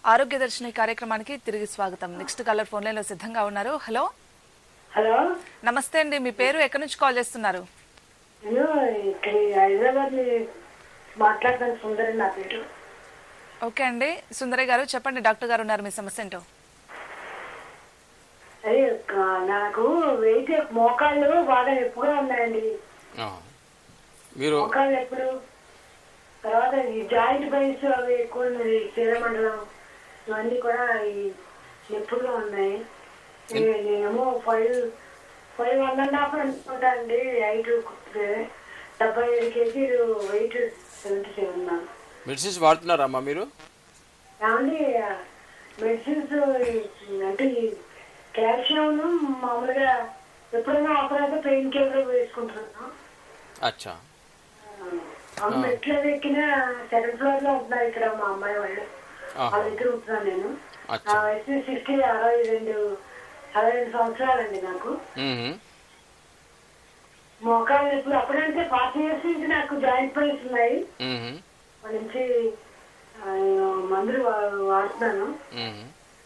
ఆరోగ్య దర్శిని కార్యక్రమానికి తిరిగి స్వాగతం నెక్స్ట్ కాలర్ ఫోన్ లైన్ లో సిద్ధంగా ఉన్నారు హలో హలో నమస్తే అండి మీ పేరు ఎక్కడి నుంచి కాల్ చేస్తున్నారు నేను ఇక్కడ హైదరాబాద్ మాట్లాడతాను సుందరి నా పేరు ఓకే అండి సుందరయ్య గారు చెప్పండి డాక్టర్ గారు ఉన్నారు మీ సమస్య ఏంటో అదే క- నాకు వెయిట్ మోకాళ్ళు బాగా ఎక్కువగా ఉన్నాయండి ఆ. మీరు మోకాళ్ళు ఎప్పుడు తర్వాత ఈ జాయింట్ బైన్స్ అవి ఎక్కువ ఉన్నాయి చీరమండలం ఇవన్నీ కూడా ఈ నొప్పులుగా ఉన్నాయి నే- నేనేమో five five one and half అనుకుంటా అండి హైట్ డెబ్బై ఐదు కేజీలు వెయిట్ సెవెంటీ సెవెన్ ఉన్నాను మెడిసిన్స్ వాడుతున్నారమ్మా మీరు ఏమండి మెడిసిన్స్ అంటే ఈ కాల్షియం మామూలుగా ఎప్పుడైనా అవసరమైతే పెయిన్ కిల్లర్ వేసుకుంటున్నాను అచ్చా ఆ మెట్లు అవి ఎక్కిన సెకండ్ ఫ్లోర్ లో ఉంటున్నారు ఇక్కడ మా అమ్మాయి వాళ్ళు ఆహా. వాళ్ళ దగ్గర ఉంటున్నాను నేను అచ్చా. నా వయసు సిక్స్టీ అరవై రెండు అరవై రెండు సంవత్సరాలండి నాకు మ్మ్. మోకాళ్ళు ఇప్పుడు అప్పుడంటే ఫార్టీ ఇయర్స్ నుంచి నాకు జాయింట్ పెయిన్స్ ఉన్నాయి మ్మ్. వాళ్ళ నుంచి ఆ, మందులు వా- వాడుతున్నాను మ్మ్.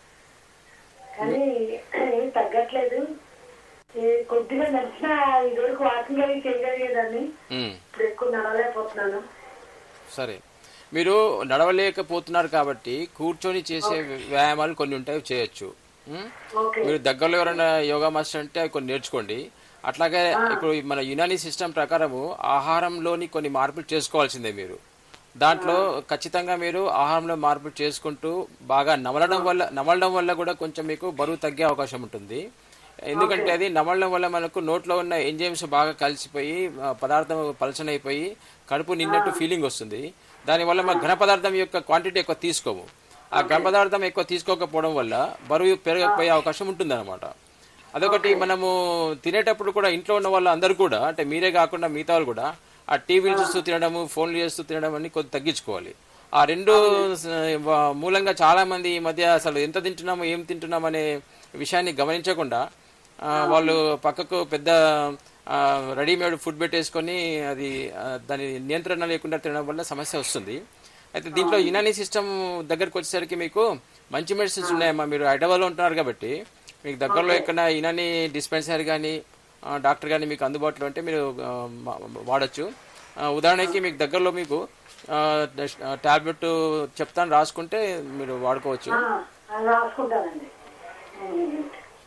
కానీ ఏం తగ్గట్లేదు ఈ కొద్దిగా నడిచినా ఇదివరకు వాకింగ్ అవి చేయగలిగేదాన్ని మ్మ్. ఇప్పుడు ఎక్కువ నడవలేకపోతున్నాను సరే మీరు నడవలేకపోతున్నారు కాబట్టి కూర్చొని చేసే వ్యాయామాలు కొన్ని ఉంటాయి చేయొచ్చు మ్మ్? ఓకే మీరు దగ్గరలో ఎవరైనా యోగా మాస్టర్ అంటే అవి కొన్ని నేర్చుకోండి అట్లాగే ఇప్పుడు మన యునానీ సిస్టమ్ ప్రకారము ఆహారంలోని కొన్ని మార్పులు చేసుకోవాల్సిందే మీరు దాంట్లో ఖచ్చితంగా మీరు ఆహారంలో మార్పులు చేసుకుంటూ బాగా నమలడం వల్ల నమలడం వల్ల కూడా కొంచెం మీకు బరువు తగ్గే అవకాశం ఉంటుంది ఎందుకంటే అది నమలడం వల్ల మనకు నోట్లో ఉన్న ఎంజైమ్స్ బాగా కలిసిపోయి ఆ, పదార్థం పలచనైపోయి కడుపు నిన్నట్టు ఫీలింగ్ వస్తుంది దానివల్ల మన ఘన పదార్థం యొక్క క్వాంటిటీ ఎక్కువ తీసుకోము ఆ ఘన పదార్థం ఎక్కువ తీసుకోకపోవడం వల్ల బరువు పెరగకపోయే అవకాశం ఉంటుందన్నమాట అదొకటి మనము తినేటప్పుడు కూడా ఇంట్లో ఉన్న వాళ్ళు అందరూ కూడా అంటే మీరే కాకుండా మిగతా వాళ్ళు కూడా ఆ టీవీలు చూస్తూ తినడము ఫోన్లు చేస్తూ తినడం అన్ని కొద్ది తగ్గించుకోవాలి ఆ రెండు స- వా- మూలంగా చాలా మంది ఈ మధ్య అసలు ఎంత తింటున్నాము ఏం తింటున్నాం అనే విషయాన్ని గమనించకుండా ఆ, వాళ్ళు పక్కకు పెద్ద ఆ, రెడీమేడ్ ఫుడ్ పెట్టేసుకొని అది ఆ, దాని నియంత్రణ లేకుండా తినడం వల్ల సమస్య వస్తుంది అయితే దీంట్లో యునానీ సిస్టమ్ దగ్గరకు వచ్చేసరికి మీకు మంచి మెడిసిన్స్ ఉన్నాయమ్మా మీరు హైదరాబాద్లో ఉంటున్నారు కాబట్టి మీకు దగ్గరలో ఎక్కడ యునానీ డిస్పెన్సరీ కానీ డాక్టర్ కానీ మీకు అందుబాటులో ఉంటే మీరు ఆ, మా- వాడచ్చు ఆ, ఉదాహరణకి మీకు దగ్గరలో మీకు టాబ్లెట్ చెప్తాను రాసుకుంటే మీరు వాడుకోవచ్చు ఆ, అది రాసుకుంటానండి ఉమ్.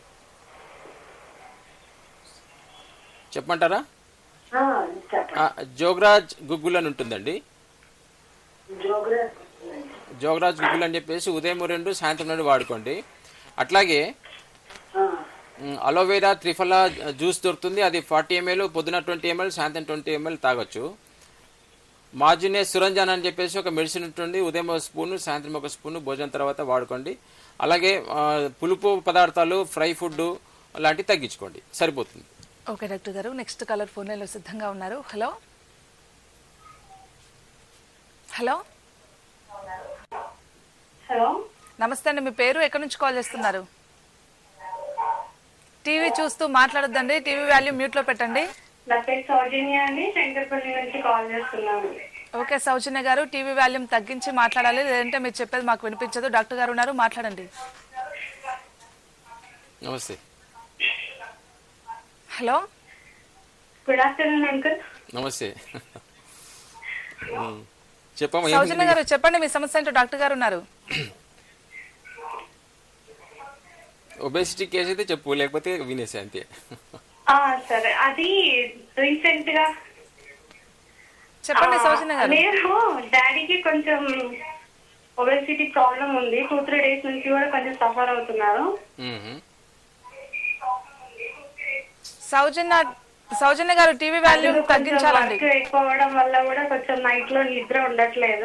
చెప్పమంటారా ఆ, చెప్పండి ఆ, జోగ్రాజ్ గుగ్గుల్ అని ఉంటుందండి జోగ్రఫీ జోగరాజ్ గుగ్గులు అని చెప్పేసి ఉదయం రెండు సాయంత్రం రెండు వాడుకోండి అట్లాగే ఆ, మ్, అలోవెరా త్రిఫలా జ్యూస్ దొరుకుతుంది అది ఫార్టీ ఎంఎల్ పొద్దున ట్వంటీ ఎంఎల్ సాయంత్రం ట్వంటీ ఎంఎల్ తాగొచ్చు మార్జినే సురంజాన్ అని చెప్పేసి ఒక మెడిసిన్ ఉంటుంది ఉదయం ఒక స్పూను సాయంత్రం ఒక స్పూను భోజనం తర్వాత వాడుకోండి అలాగే ఆ, పులుపు పదార్థాలు ఫ్రై ఫుడ్ లాంటివి తగ్గించుకోండి సరిపోతుంది ఓకే డాక్టర్ గారు నెక్స్ట్ కాలర్ ఫోన్ లైన్ లో సిద్ధంగా ఉన్నారు హలో హలో హలో నమస్తే అండి మీ పేరు ఎక్కడి నుంచి కాల్ చేస్తున్నారు టీవీ చూస్తూ మాట్లాడొద్దండి టీవీ వాల్యూ మ్యూట్ లో పెట్టండి నా పేరు సౌజన్య అండి శంకర్పల్లి నుంచి కాల్ చేస్తున్నాను ఓకే సౌజన్య గారు టీవీ వాల్యూమ్ తగ్గించి మాట్లాడాలి లేదంటే మీరు చెప్పేది మాకు వినిపించదు డాక్టర్ గారు ఉన్నారు మాట్లాడండి నమస్తే హలో గుడ్ ఆఫ్టర్నూన్ అంకుల్ నమస్తే మ్, చెప్పమ్మా ఏం సౌజన్య గారు చెప్పండి మీ సమస్య ఏంటో డాక్టర్ గారు ఉన్నారు ఒబేసిటీ కేసు అయితే చెప్పు లేకపోతే వినేసే అంతే ఆ, సరే అది రీసెంట్ గా చెప్పండి ఆ, సౌజన్య గారు నేను డాడీకి కొంచెం ఒబెసిటీ ప్రాబ్లం ఉంది టూ త్రీ డేస్ నుంచి కూడా కొంచెం సఫర్ అవుతున్నారు మ్మ్. సౌజన్య సౌజన్య గారు టీవీ వాల్యూమ్ కొంచెం తగ్గించాలండి వర్క్ ఎక్కువ అవడం వల్ల కూడా కొంచెం నైట్ లో నిద్ర ఉండట్లేదు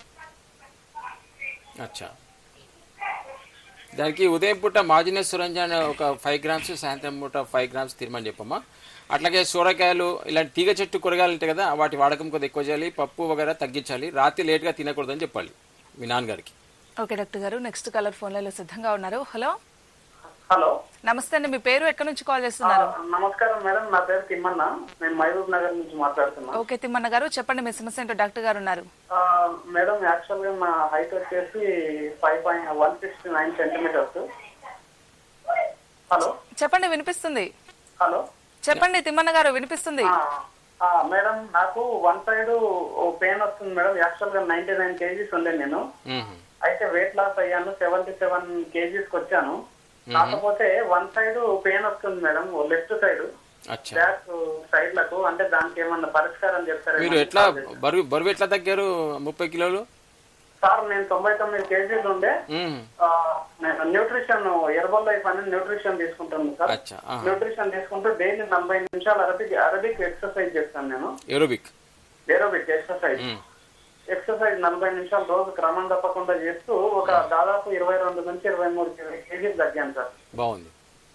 అచ్చా దానికి ఉదయం పూట మాజినే సురంజన్ ఒక ఫైవ్ గ్రామ్స్ సాయంత్రం పూట ఫైవ్ గ్రామ్స్ తినమని చెప్పమ్మా అట్లాగే సూరకాయలు ఇలాంటి తీగ చెట్టు కూరగాయలు ఉంటాయి కదా వాటి వాడకం కొద్దిగా ఎక్కువ చేయాలి పప్పు వగేరా తగ్గించాలి రాత్రి లేట్గా తినకూడదని చెప్పాలి మీ నాన్నగారికి ఓకే డాక్టర్ గారు నెక్స్ట్ కాలర్ ఫోన్ లైన్ లో సిద్ధంగా ఉన్నారు హలో హలో నమస్తే అండి మీ పేరు ఎక్కడి నుంచి కాల్ చేస్తున్నారు నమస్కారం మేడం నా పేరు తిమ్మన్న నేను మహబూబ్ నగర్ నుంచి మాట్లాడుతున్నా ఓకే తిమ్మన్న గారు చెప్పండి మీ సమస్య ఏంటో డాక్టర్ గారు ఉన్నారు ఆ, మేడం యాక్చువల్ గా నా హైట్ వచ్చేసి five point one sixty nine centimetres hello చెప్పండి వినిపిస్తుంది హలో చెప్పండి తిమ్మన్న గారు వినిపిస్తుంది ఆ, ఆ, మేడం నాకు వన్ సైడ్ పెయిన్ వస్తుంది మేడం యాక్చువల్ గా నైన్టీ నైన్ కేజీస్ ఉండే నేను మ్మ్. అయితే వెయిట్ లాస్ అయ్యాను సెవెంటీ సెవెన్ కేజీస్ వచ్చాను కాకపోతే వన్ సైడ్ పెయిన్ వస్తుంది మేడం లెఫ్ట్ సైడ్ అచ్చా బ్యాక్ సైడ్ లకు అంటే దానికి ఏమన్నా పరిష్కారం చెప్తారా మీరు ఎట్లా బరువు బరువు ఎట్లా తగ్గారు ముప్పై కిలోలు సార్ నేను తొంభై తొమ్మిది కేజీలు ఉండే మ్మ్. ఆ, నేను న్యూట్రిషన్ ఎర్బల్ లైఫ్ అని న్యూట్రిషన్ తీసుకుంటాను సార్ అచ్చా ఆహా. న్యూట్రిషన్ తీసుకుంటూ డైలీ నలభై నిమిషాలు అరబిక్ అరబిక్ ఎక్సర్సైజ్ చేస్తాను నేను ఏరోబిక్ ఏరోబిక్ ఎక్సర్సైజ్ మ్మ్. ఎక్సర్సైజ్ నలభై నిమిషాలు రోజు క్రమం తప్పకుండా చేస్తూ ఒక దాదాపు ఇరవై రెండు నుంచి ఇరవై మూడు కేజీలు తగ్గాను సార్ బాగుంది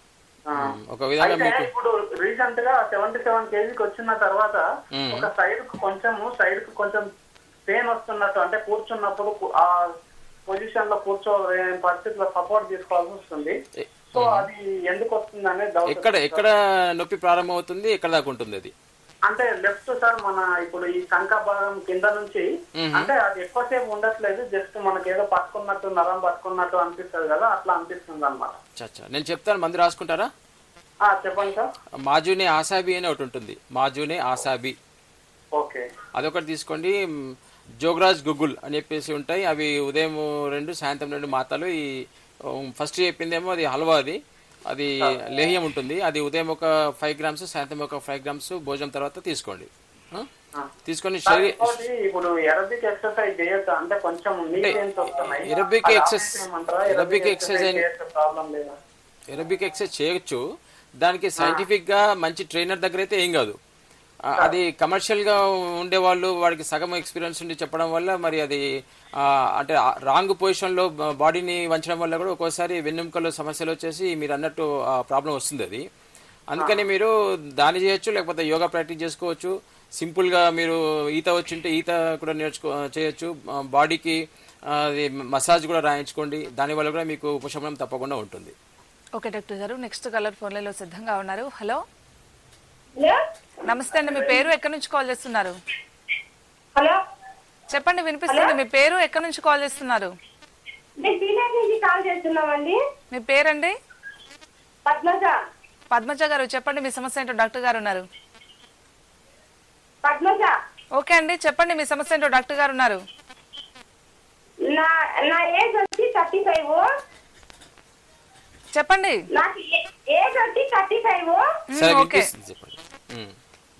ఆ. మ్మ్. ఒక విధంగా అయితే మీకు ఇప్పుడు రీసెంట్ గా సెవెంటీ సెవెన్ కేజీకి వచ్చిన తర్వాత మ్మ్. ఒక సైడ్ కు కొంచెము సైడ్ కు కొంచెం పెయిన్ వస్తున్నట్టు అంటే కూర్చున్నప్పుడు కు- ఆ పొజిషన్ లో కూర్చోలేని పరిస్థితిలో సపోర్ట్ తీసుకోవాల్సి వస్తుంది ఎ- సో అది ఎందుకు వస్తుంది అనేది డౌట్ ఎక్కడ ఎక్కడ నొప్పి ప్రారంభం అవుతుంది ఎక్కడ దాకా ఉంటుంది అది అంటే లెఫ్ట్ సార్ మన ఇప్పుడు ఈ శంఖ భాగం కింద నుంచి మ్మ్. అంటే అది ఎక్కువసేపు ఉండట్లేదు జస్ట్ మనకి ఏదో పట్టుకున్నట్టు నరం పట్టుకున్నట్టు అనిపిస్తుంది కదా అట్లా అనిపిస్తుంది అనమాట అచ్చా అచ్చా నేను చెప్తాను మంది రాసుకుంటారా చెప్పండి సార్ మాజునే ఆసాబి అని ఒకటి ఉంటుంది మాజునే ఆసాబి ఓకే అదొకటి తీసుకోండి మ్, జోగరాజ్ గుగ్గుల్ అని చెప్పేసి ఉంటాయి అవి ఉదయం రెండు సాయంత్రం రెండు మాతలు ఈ ఉమ్, ఫస్ట్ చెప్పిందేమో అది హల్వా అది అది లేహ్యం ఉంటుంది అది ఉదయం ఒక ఫైవ్ గ్రామ్స్ సాయంత్రం ఒక ఫైవ్ గ్రామ్స్ భోజనం తర్వాత తీసుకోండి ఆ? తీసుకొని సార్, శరీర ఇంకోటి ఇప్పుడు ఎరబిక్ ఎక్సర్సైజ్ చేయొచ్చు అంటే కొంచెం నీ పెయిన్స్ వస్తున్నాయి aerobic అది exercise- ఆపేసేయమంటారా? aerobic aerobic exercise exercise అని- చేయొచ్చు, ప్రాబ్లం లేదా ఎరోబిక్ ఎక్సర్సైజ్ చేయొచ్చు దానికి సైంటిఫిక్ గా మంచి ట్రైనర్ దగ్గర అయితే ఏం కాదు ఆ, అది కమర్షియల్ గా ఉండే వాళ్ళు వాడికి సగం ఎక్స్పీరియన్స్ ఉండి చెప్పడం వల్ల మరి అది ఆ, అంటే రాంగ్ పొజిషన్ లో బాడీని వంచడం వల్ల కూడా ఒక్కోసారి వెన్నెముకలో సమస్యలు వచ్చేసి మీరు అన్నట్టు ప్రాబ్లం వస్తుంది అది అందుకని మీరు దాన్ని చేయొచ్చు లేకపోతే యోగా ప్రాక్టీస్ చేసుకోవచ్చు సింపుల్ గా మీరు ఈత వచ్చింటే ఈత కూడా నేర్చుకో చేయొచ్చు ఆ, బాడీకి ఆ, అది మసాజ్ కూడా రాయించుకోండి దానివల్ల కూడా మీకు ఉపశమనం తప్పకుండా ఉంటుంది ఓకే డాక్టర్ గారు నెక్స్ట్ కలర్ ఫోన్లలో సిద్ధంగా ఉన్నారు హలో హలో నమస్తే అండి మీ పేరు ఎక్కడి నుంచి కాల్ చేస్తున్నారు హలో చెప్పండి వినిపిస్తుంది మీ పేరు ఎక్కడి నుంచి కాల్ చేస్తున్నారు మేము టీనేజ్ నుంచి కాల్ చేస్తున్నామండి మీ పేరండి పద్మజ పద్మజ గారు చెప్పండి మీ సమస్య ఏంటో డాక్టర్ గారు ఉన్నారు పద్మజ ఓకే అండి చెప్పండి మీ సమస్య ఏంటో డాక్టర్ గారు ఉన్నారు నా నా ఏజ్ వచ్చి థర్టీ ఫైవ్ చెప్పండి నాకు ఏ- ఏజ్ వచ్చి థర్టీ ఫైవ్ సరే ఓకే వినిపిస్తుంది చెప్పండి ఉమ్.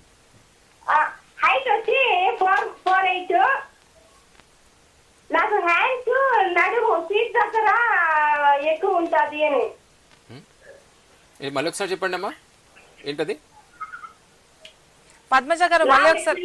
హైట్ వచ్చి ఫోర్ ఫోర్ ఎయిట్ నాకు హ్యాండ్స్ నడుము సీట్ దగ్గర ఎక్కువ ఉంటది అని ఇది మళ్ళీ ఒకసారి చెప్పండి అమ్మా ఏంటది పద్మజ గారు మళ్ళీ ఒకసారి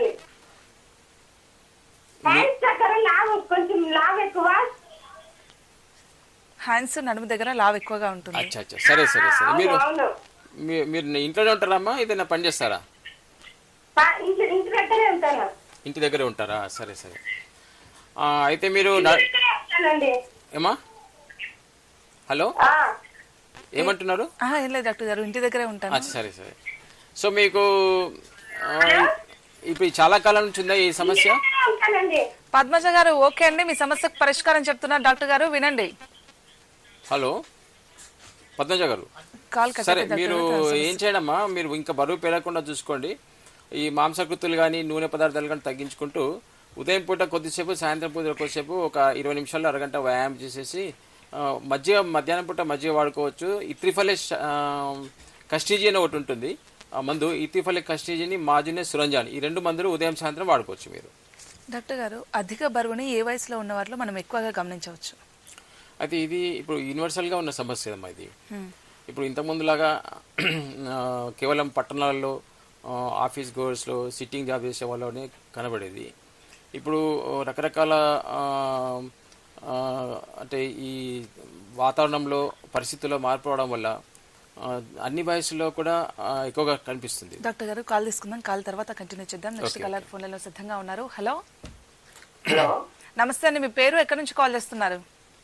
హ్యాండ్స్ దగ్గర లావు కొంచెం లావు ఎక్కువ హ్యాండ్స్ నడుము దగ్గర లావ్ ఎక్కువగా ఉంటుంది అచ్చా అచ్చా సరే సరే సరే అవును, మీరు అవును మీ- మీరు ఇంట్లోనే ఉంటారమ్మా ఏదైనా పని చేస్తారా పా- ఇంటి ఇంటి దగ్గరే ఉంటాను ఇంటి దగ్గరే ఉంటారా సరే సరే ఆ, అయితే మీరు నా- ఇక్కడే ఉంటానండి ఏమా హలో ఆ, ఏమంటున్నారు ఆహా, ఏం లేదు డాక్టర్ గారు ఇంటి దగ్గరే ఉంటాను అచ్చా, సరే సరే సో మీకు ఆ, ఇప్పుడు ఈ చాలా కాలం నుంచి ఉందా ఈ సమస్య ఇక్కడే ఉంటానండి పద్మజ గారు ఓకే అండి మీ సమస్యకు పరిష్కారం చెప్తున్నారు డాక్టర్ గారు వినండి హలో పద్మజ గారు కాల్ కట్ సరే అయిపోయింది మీరు డాక్టర్ గారు. ఏం చేయడమ్మా మీరు ఇంకా బరువు పెరగకుండా చూసుకోండి ఈ మాంసకృతులు కానీ నూనె పదార్థాలు కానీ తగ్గించుకుంటూ ఉదయం పూట కొద్దిసేపు సాయంత్రం పూట కొద్దిసేపు ఒక ఇరవై నిమిషాలు అరగంట వ్యాయామం చేసేసి ఆ, మజ్జిగ మధ్యాహ్నం పూట మజ్జిగ వాడుకోవచ్చు ఇత్రిఫలే కస్టీజీ అని ఒకటి ఉంటుంది ఆ మందు ఇత్రిఫలే కస్టీజీని మాజునే సురంజాన్ ఈ రెండు మందులు ఉదయం సాయంత్రం వాడుకోవచ్చు మీరు డాక్టర్ గారు అధిక బరువుని ఏ వయసులో ఉన్న వారిలో మనం ఎక్కువగా గమనించవచ్చు అయితే ఇది ఇప్పుడు యూనివర్సల్గా ఉన్న సమస్య అమ్మా ఇది ఇప్పుడు ఇంతకుముందులాగా ఆ, కేవలం పట్టణాలలో ఆ, ఆఫీస్ గోర్స్లో సిట్టింగ్ జాబ్ చేసే వాళ్ళనే కనబడేది ఇప్పుడు రకరకాల ఆ, ఆ, అంటే ఈ వాతావరణంలో పరిస్థితుల్లో మార్పు అవడం వల్ల ఆ, అన్ని వయసులో కూడా ఆ, ఎక్కువగా కనిపిస్తుంది డాక్టర్ గారు కాల్ తీసుకుందాం కాల్ తర్వాత కంటిన్యూ చేద్దాం నెక్స్ట్ Okay, కలర్ ఫోన్లలో సిద్ధంగా ఉన్నారు హలో హలో నమస్తే అండి మీ పేరు ఎక్కడి నుంచి కాల్ చేస్తున్నారు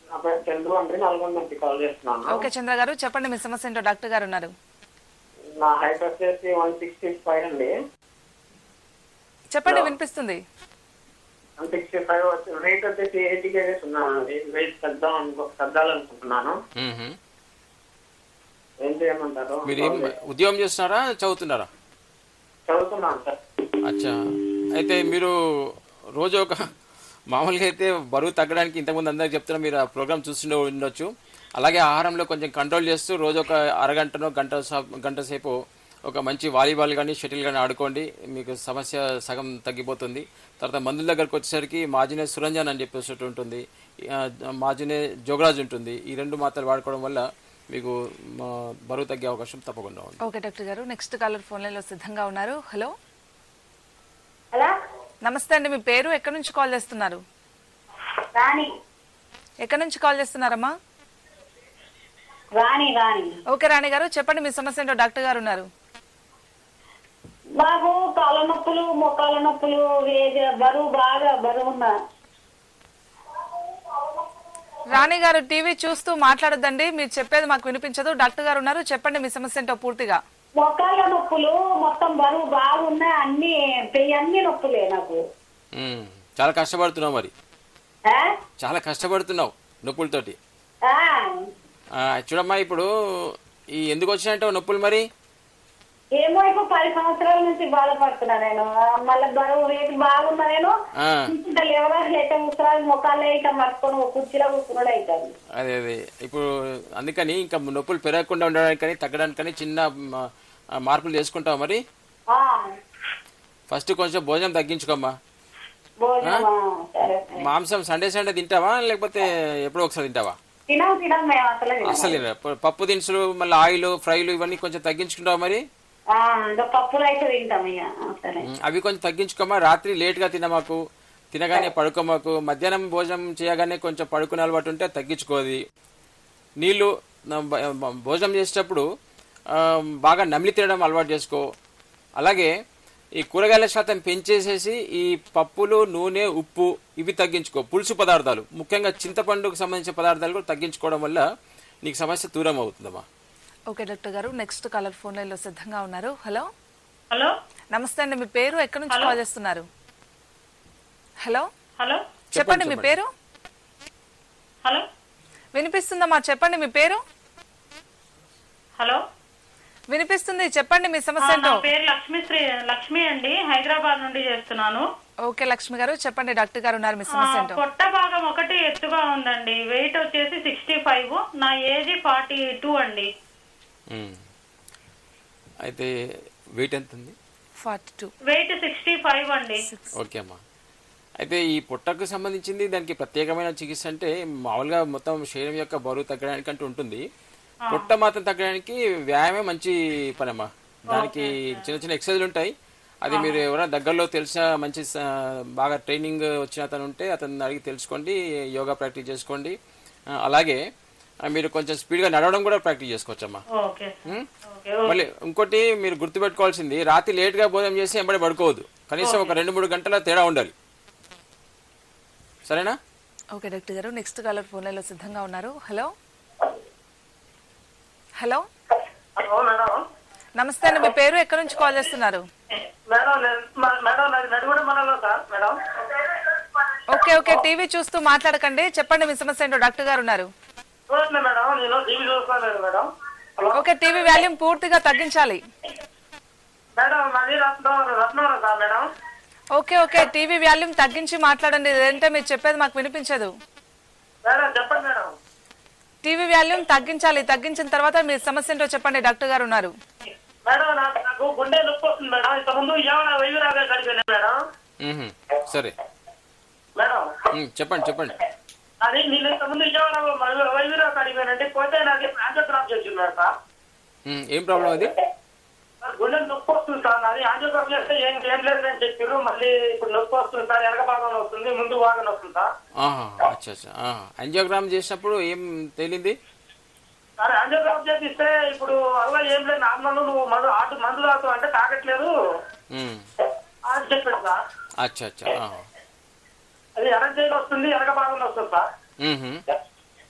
నా పేరు చంద్రు అండి నల్గొండ నుంచి కాల్ చేస్తున్నాను ఓకే చంద్ర గారు చెప్పండి మీ సమస్య ఏంటో డాక్టర్ గారు ఉన్నారు నా హైట్ వచ్చేసి వన్ సిక్స్టీ ఫైవ్ అండి చెప్పండి వినిపిస్తుంది వన్ సిక్స్టీ ఫైవ్ వెయిట్ వచ్చేసి ఎయిటీ కేజెస్ ఉన్నానండి వెయిట్ తగ్గుదాం అనుకో తగ్గాలనుకుంటున్నాను మ్మ్హ. ఏం చేయమంటారు మీరు ఏం ఉద్యోగం చేస్తున్నారా చదువుతున్నారా చదువుతున్నాను సార్ అచ్చా అయితే మీరు రోజు ఒక మామూలుగా అయితే బరువు తగ్గడానికి ఇంతకుముందు అందరికి చెప్తున్నా మీరు ఆ ప్రోగ్రామ్ చూస్తుండే ఉండొచ్చు అలాగే ఆహారంలో కొంచెం కంట్రోల్ చేస్తూ రోజు ఒక అరగంటనో గంట సా- గంట సేపు ఒక మంచి వాలీబాల్ కానీ షటిల్ కానీ ఆడుకోండి మీకు సమస్య సగం తగ్గిపోతుంది తర్వాత మందుల దగ్గరకు వచ్చేసరికి మాజినే సురంజన్ అని చెప్పేసి ఒకటి ఉంటుంది ఆ, మాజినే జోగరాజ్ ఉంటుంది ఈ రెండు మాత్రలు వాడుకోవడం వల్ల మీకు మా, బరువు తగ్గే అవకాశం తప్పకుండా ఉంది ఓకే డాక్టర్ గారు నెక్స్ట్ కాలర్ ఫోన్ లైన్ లో సిద్ధంగా ఉన్నారు హలో హలో నమస్తే అండి మీ పేరు ఎక్కడి నుంచి కాల్ చేస్తున్నారు రాణి ఎక్కడి నుంచి కాల్ చేస్తున్నారమ్మా రాణి రాణి ఓకే రాణి గారు చెప్పండి మీ సమస్య ఏంటో డాక్టర్ గారు ఉన్నారు మాకు కాళ్ళ నొప్పులు మొక్కల నొప్పులు వేగ- బరువు బాగా బరువు ఉన్నా రాణి గారు టీవీ చూస్తూ మాట్లాడొద్దండి మీరు చెప్పేది మాకు వినిపించదు డాక్టర్ గారు ఉన్నారు చెప్పండి మీ సమస్య ఏంటో పూర్తిగా మొక్కల నొప్పులు మొత్తం బరువు బాగున్నాయి అన్ని పెయ్యి అన్ని నొప్పులే నాకు మ్మ్. చాలా కష్టపడుతున్నావు మరి ఆ? చాలా కష్టపడుతున్నావు నొప్పులతోటి ఆ. ఆ, చూడమ్మా ఇప్పుడు ఈ ఎందుకు వచ్చినట్టు నొప్పులు మరి ఏమో ఇప్పుడు పది సంవత్సరాల నుంచి బాధపడుతున్నా నేను ఆ, మళ్ళీ బరువు రేటు బాగున్నా నేను ఆ, ఇంత లేవడానికి లేక ముసరాలు ముఖాలు ఇట్లా మట్టుకొని ఒక కుర్చీలో కూర్చున్నాడు అవుతుంది అదే అదే ఇప్పుడు అందుకని ఇంకా నొప్పులు పెరగకుండా ఉండడానికని తగ్గడానికని చిన్న మ, ఆ, మార్పులు చేసుకుంటావు మరి ఆ, ఫస్ట్ కొంచెం భోజనం తగ్గించుకోమ్మా భోజనమా సరే సరే. మాంసం సండే సండే తింటావా లేకపోతే ఎప్పుడో ఒకసారి తింటావా తినం తినం మేము అసలు తినం. అసలు తినరా? ప- పప్పు దినుసులు మళ్ళీ ఆయిల్ ఫ్రైలు ఇవన్నీ కొంచెం తగ్గించుకుంటావా మరి ఆ, ఇంకా పప్పులు అయితే తింటాం ఇక ఆ, సరే ఉమ్, అవి కొంచెం తగ్గించుకోమా రాత్రి లేట్గా తినమాకు తినగానే పడుకోమాకు మధ్యాహ్నం భోజనం చేయగానే కొంచెం పడుకునే అలవాటు ఉంటే తగ్గించుకోది నీళ్ళు నా- బ- బ- భోజనం చేసేటప్పుడు ఆ, బాగా నమిలి తినడం అలవాటు చేసుకో అలాగే ఈ కూరగాయల శాతం పెంచేసేసి ఈ పప్పులు నూనె ఉప్పు ఇవి తగ్గించుకో పులుసు పదార్థాలు ముఖ్యంగా చింతపండుకు సంబంధించిన పదార్థాలు కూడా తగ్గించుకోవడం వల్ల నీకు సమస్య దూరం అవుతుందమ్మా ఓకే డాక్టర్ గారు నెక్స్ట్ కాలర్ ఫోన్ లైన్ లో సిద్ధంగా ఉన్నారు హలో హలో నమస్తే అండి మీ పేరు ఎక్కడి నుంచి కాల్ చేస్తున్నారు హలో హలో చెప్పండి మీ పేరు హలో వినిపిస్తుందమ్మా చెప్పండి మీ పేరు హలో వినిపిస్తుంది చెప్పండి మీ ఆ, సమస్య నా ఏంటో పేరు లక్ష్మి శ్రీ లక్ష్మి అండి హైదరాబాద్ నుండి చేస్తున్నాను ఓకే లక్ష్మి గారు చెప్పండి డాక్టర్ గారు ఉన్నారు మీ ఆ, సమస్య ఏంటో పొట్ట భాగం ఒకటి ఎత్తుగా ఉందండి వెయిట్ వచ్చేసి సిక్స్టీ ఫైవ్ నా ఏజ్ ఫార్టీ టూ అండి ఉమ్. అయితే వెయిట్ ఎంత ఉంది forty two weight sixty five అండి ఓకే అమ్మా అయితే ఈ పొట్టకు సంబంధించింది దానికి ప్రత్యేకమైన చికిత్స అంటే మామూలుగా మొత్తం శరీరం యొక్క బరువు తగ్గడానికి అంటూ ఉంటుంది పొట్ట మాత్రం తగ్గడానికి వ్యాయామం మంచి పని అమ్మా దానికి చిన్న చిన్న ఎక్సర్సైజ్లు ఉంటాయి అది మీరు ఎవరైనా దగ్గరలో తెలిసిన మంచి స- బాగా ట్రైనింగ్ వచ్చిన అతను ఉంటే అతను అడిగి తెలుసుకోండి యోగా ప్రాక్టీస్ చేసుకోండి ఆ, అలాగే ఆ, మీరు కొంచెం స్పీడ్గా నడవడం కూడా ప్రాక్టీస్ చేసుకోవచ్చమ్మా ఓకే ఉమ్? ఓకే మళ్ళీ ఇంకోటి మీరు గుర్తుపెట్టుకోవాల్సింది రాత్రి లేట్ గా భోజనం చేసి ఎంబడి పడుకోవద్దు కనీసం ఒక రెండు మూడు గంటల తేడా ఉండాలి సరేనా ఓకే డాక్టర్ గారు నెక్స్ట్ కాలర్ ఫోన్ లైన్ లో సిద్ధంగా ఉన్నారు హలో హలో హలో మేడం నమస్తే అండి మీ పేరు ఎక్కడి నుంచి కాల్ చేస్తున్నారు మేడం నేను- మ- మేడం నాది నడిగూడ మండలం sir madam okay okay TV చూస్తూ మాట్లాడకండి చెప్పండి మీ సమస్య ఏంటో డాక్టర్ గారు ఉన్నారు చూడండి మేడం నేను టీవీ చూసుకోలేదు madam hello okay TV volume పూర్తిగా తగ్గించాలి మేడం నాది Ratnavaram Ratnavaram sir madam okay okay TV volume తగ్గించి మాట్లాడండి లేదంటే మీరు చెప్పేది మాకు వినిపించదు మేడం చెప్పండి మేడం టీవీ వాల్యూమ్ తగ్గించాలి తగ్గించిన తర్వాత మీ సమస్య ఏంటో చెప్పండి డాక్టర్ గారు ఉన్నారు మేడం నాకు నాకు గుండె నొప్పి వస్తుంది మేడం ఇంతకుముందు ఏమైనా వెయ్యి రాగా గడిపాను మేడం మ్మ్హ. సరే మేడం మ్మ్, చెప్పండి చెప్పండి అది నేను ఇంతకుముందు విజయవాడ వైద్యురా అడిగానంటే పోతే నాకు యాంజియోగ్రాఫ్ చేస్తున్నారు సార్ మ్మ్, ఏం ప్రాబ్లం అది సార్ గుండె నొప్పి వస్తుంది సార్ అది యాంజియోగ్రాఫ్ చేస్తే ఏం ఏం లేదు అని చెప్పారు మళ్ళీ ఇప్పుడు నొప్పి వస్తుంది సార్ వెనక భాగంలో వస్తుంది ముందు భాగంలో వస్తుంది సార్ ఆహా అచ్చా అచ్చా ఆహా. యాంజియోగ్రామ్ చేసినప్పుడు ఏం తేలింది సార్ యాంజియోగ్రాఫ్ చేపిస్తే ఇప్పుడు అలా ఏం లేదు నార్మల్ నువ్వు మందు ఆటు మందు తాగుతావు అంటే తాగట్లేదు మ్మ్. అని చెప్పాడు సార్ అచ్చా అచ్చా ఆహా. అది ఎనక చేయి వస్తుంది వెనక భాగంలో వస్తుంది సార్ మ్మ్హ.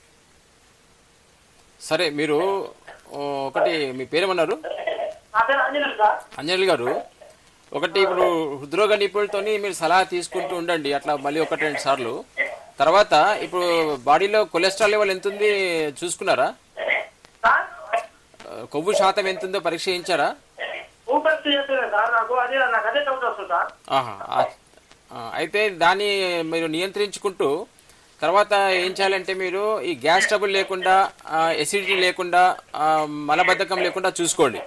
సరే మీరు ఓ, ఒకటి మీ పేరేమన్నారు నా పేరు అంజనేయులు సార్ అంజలి గారు ఒకటి ఇప్పుడు హృద్రోగ నిపుణులతోని మీరు సలహా తీసుకుంటూ ఉండండి అట్లా మళ్ళీ ఒకటి రెండు సార్లు తర్వాత ఇప్పుడు బాడీలో కొలెస్ట్రాల్ లెవెల్ ఎంత ఉంది చూసుకున్నారా సార్ ఆ, కొవ్వు శాతం ఎంత ఉందో పరీక్ష చేయించారా ఊపర్ చేయట్లేదు సార్ నాకు అదే నాకు అదే డౌట్ వస్తుంది సార్ ఆహా ఆ, ఆ, అయితే దాన్ని మీరు నియంత్రించుకుంటూ తర్వాత ఏం చేయాలంటే మీరు ఈ గ్యాస్ ట్రబుల్ లేకుండా ఎసిడిటీ లేకుండా ఆ, మలబద్ధకం లేకుండా చూసుకోండి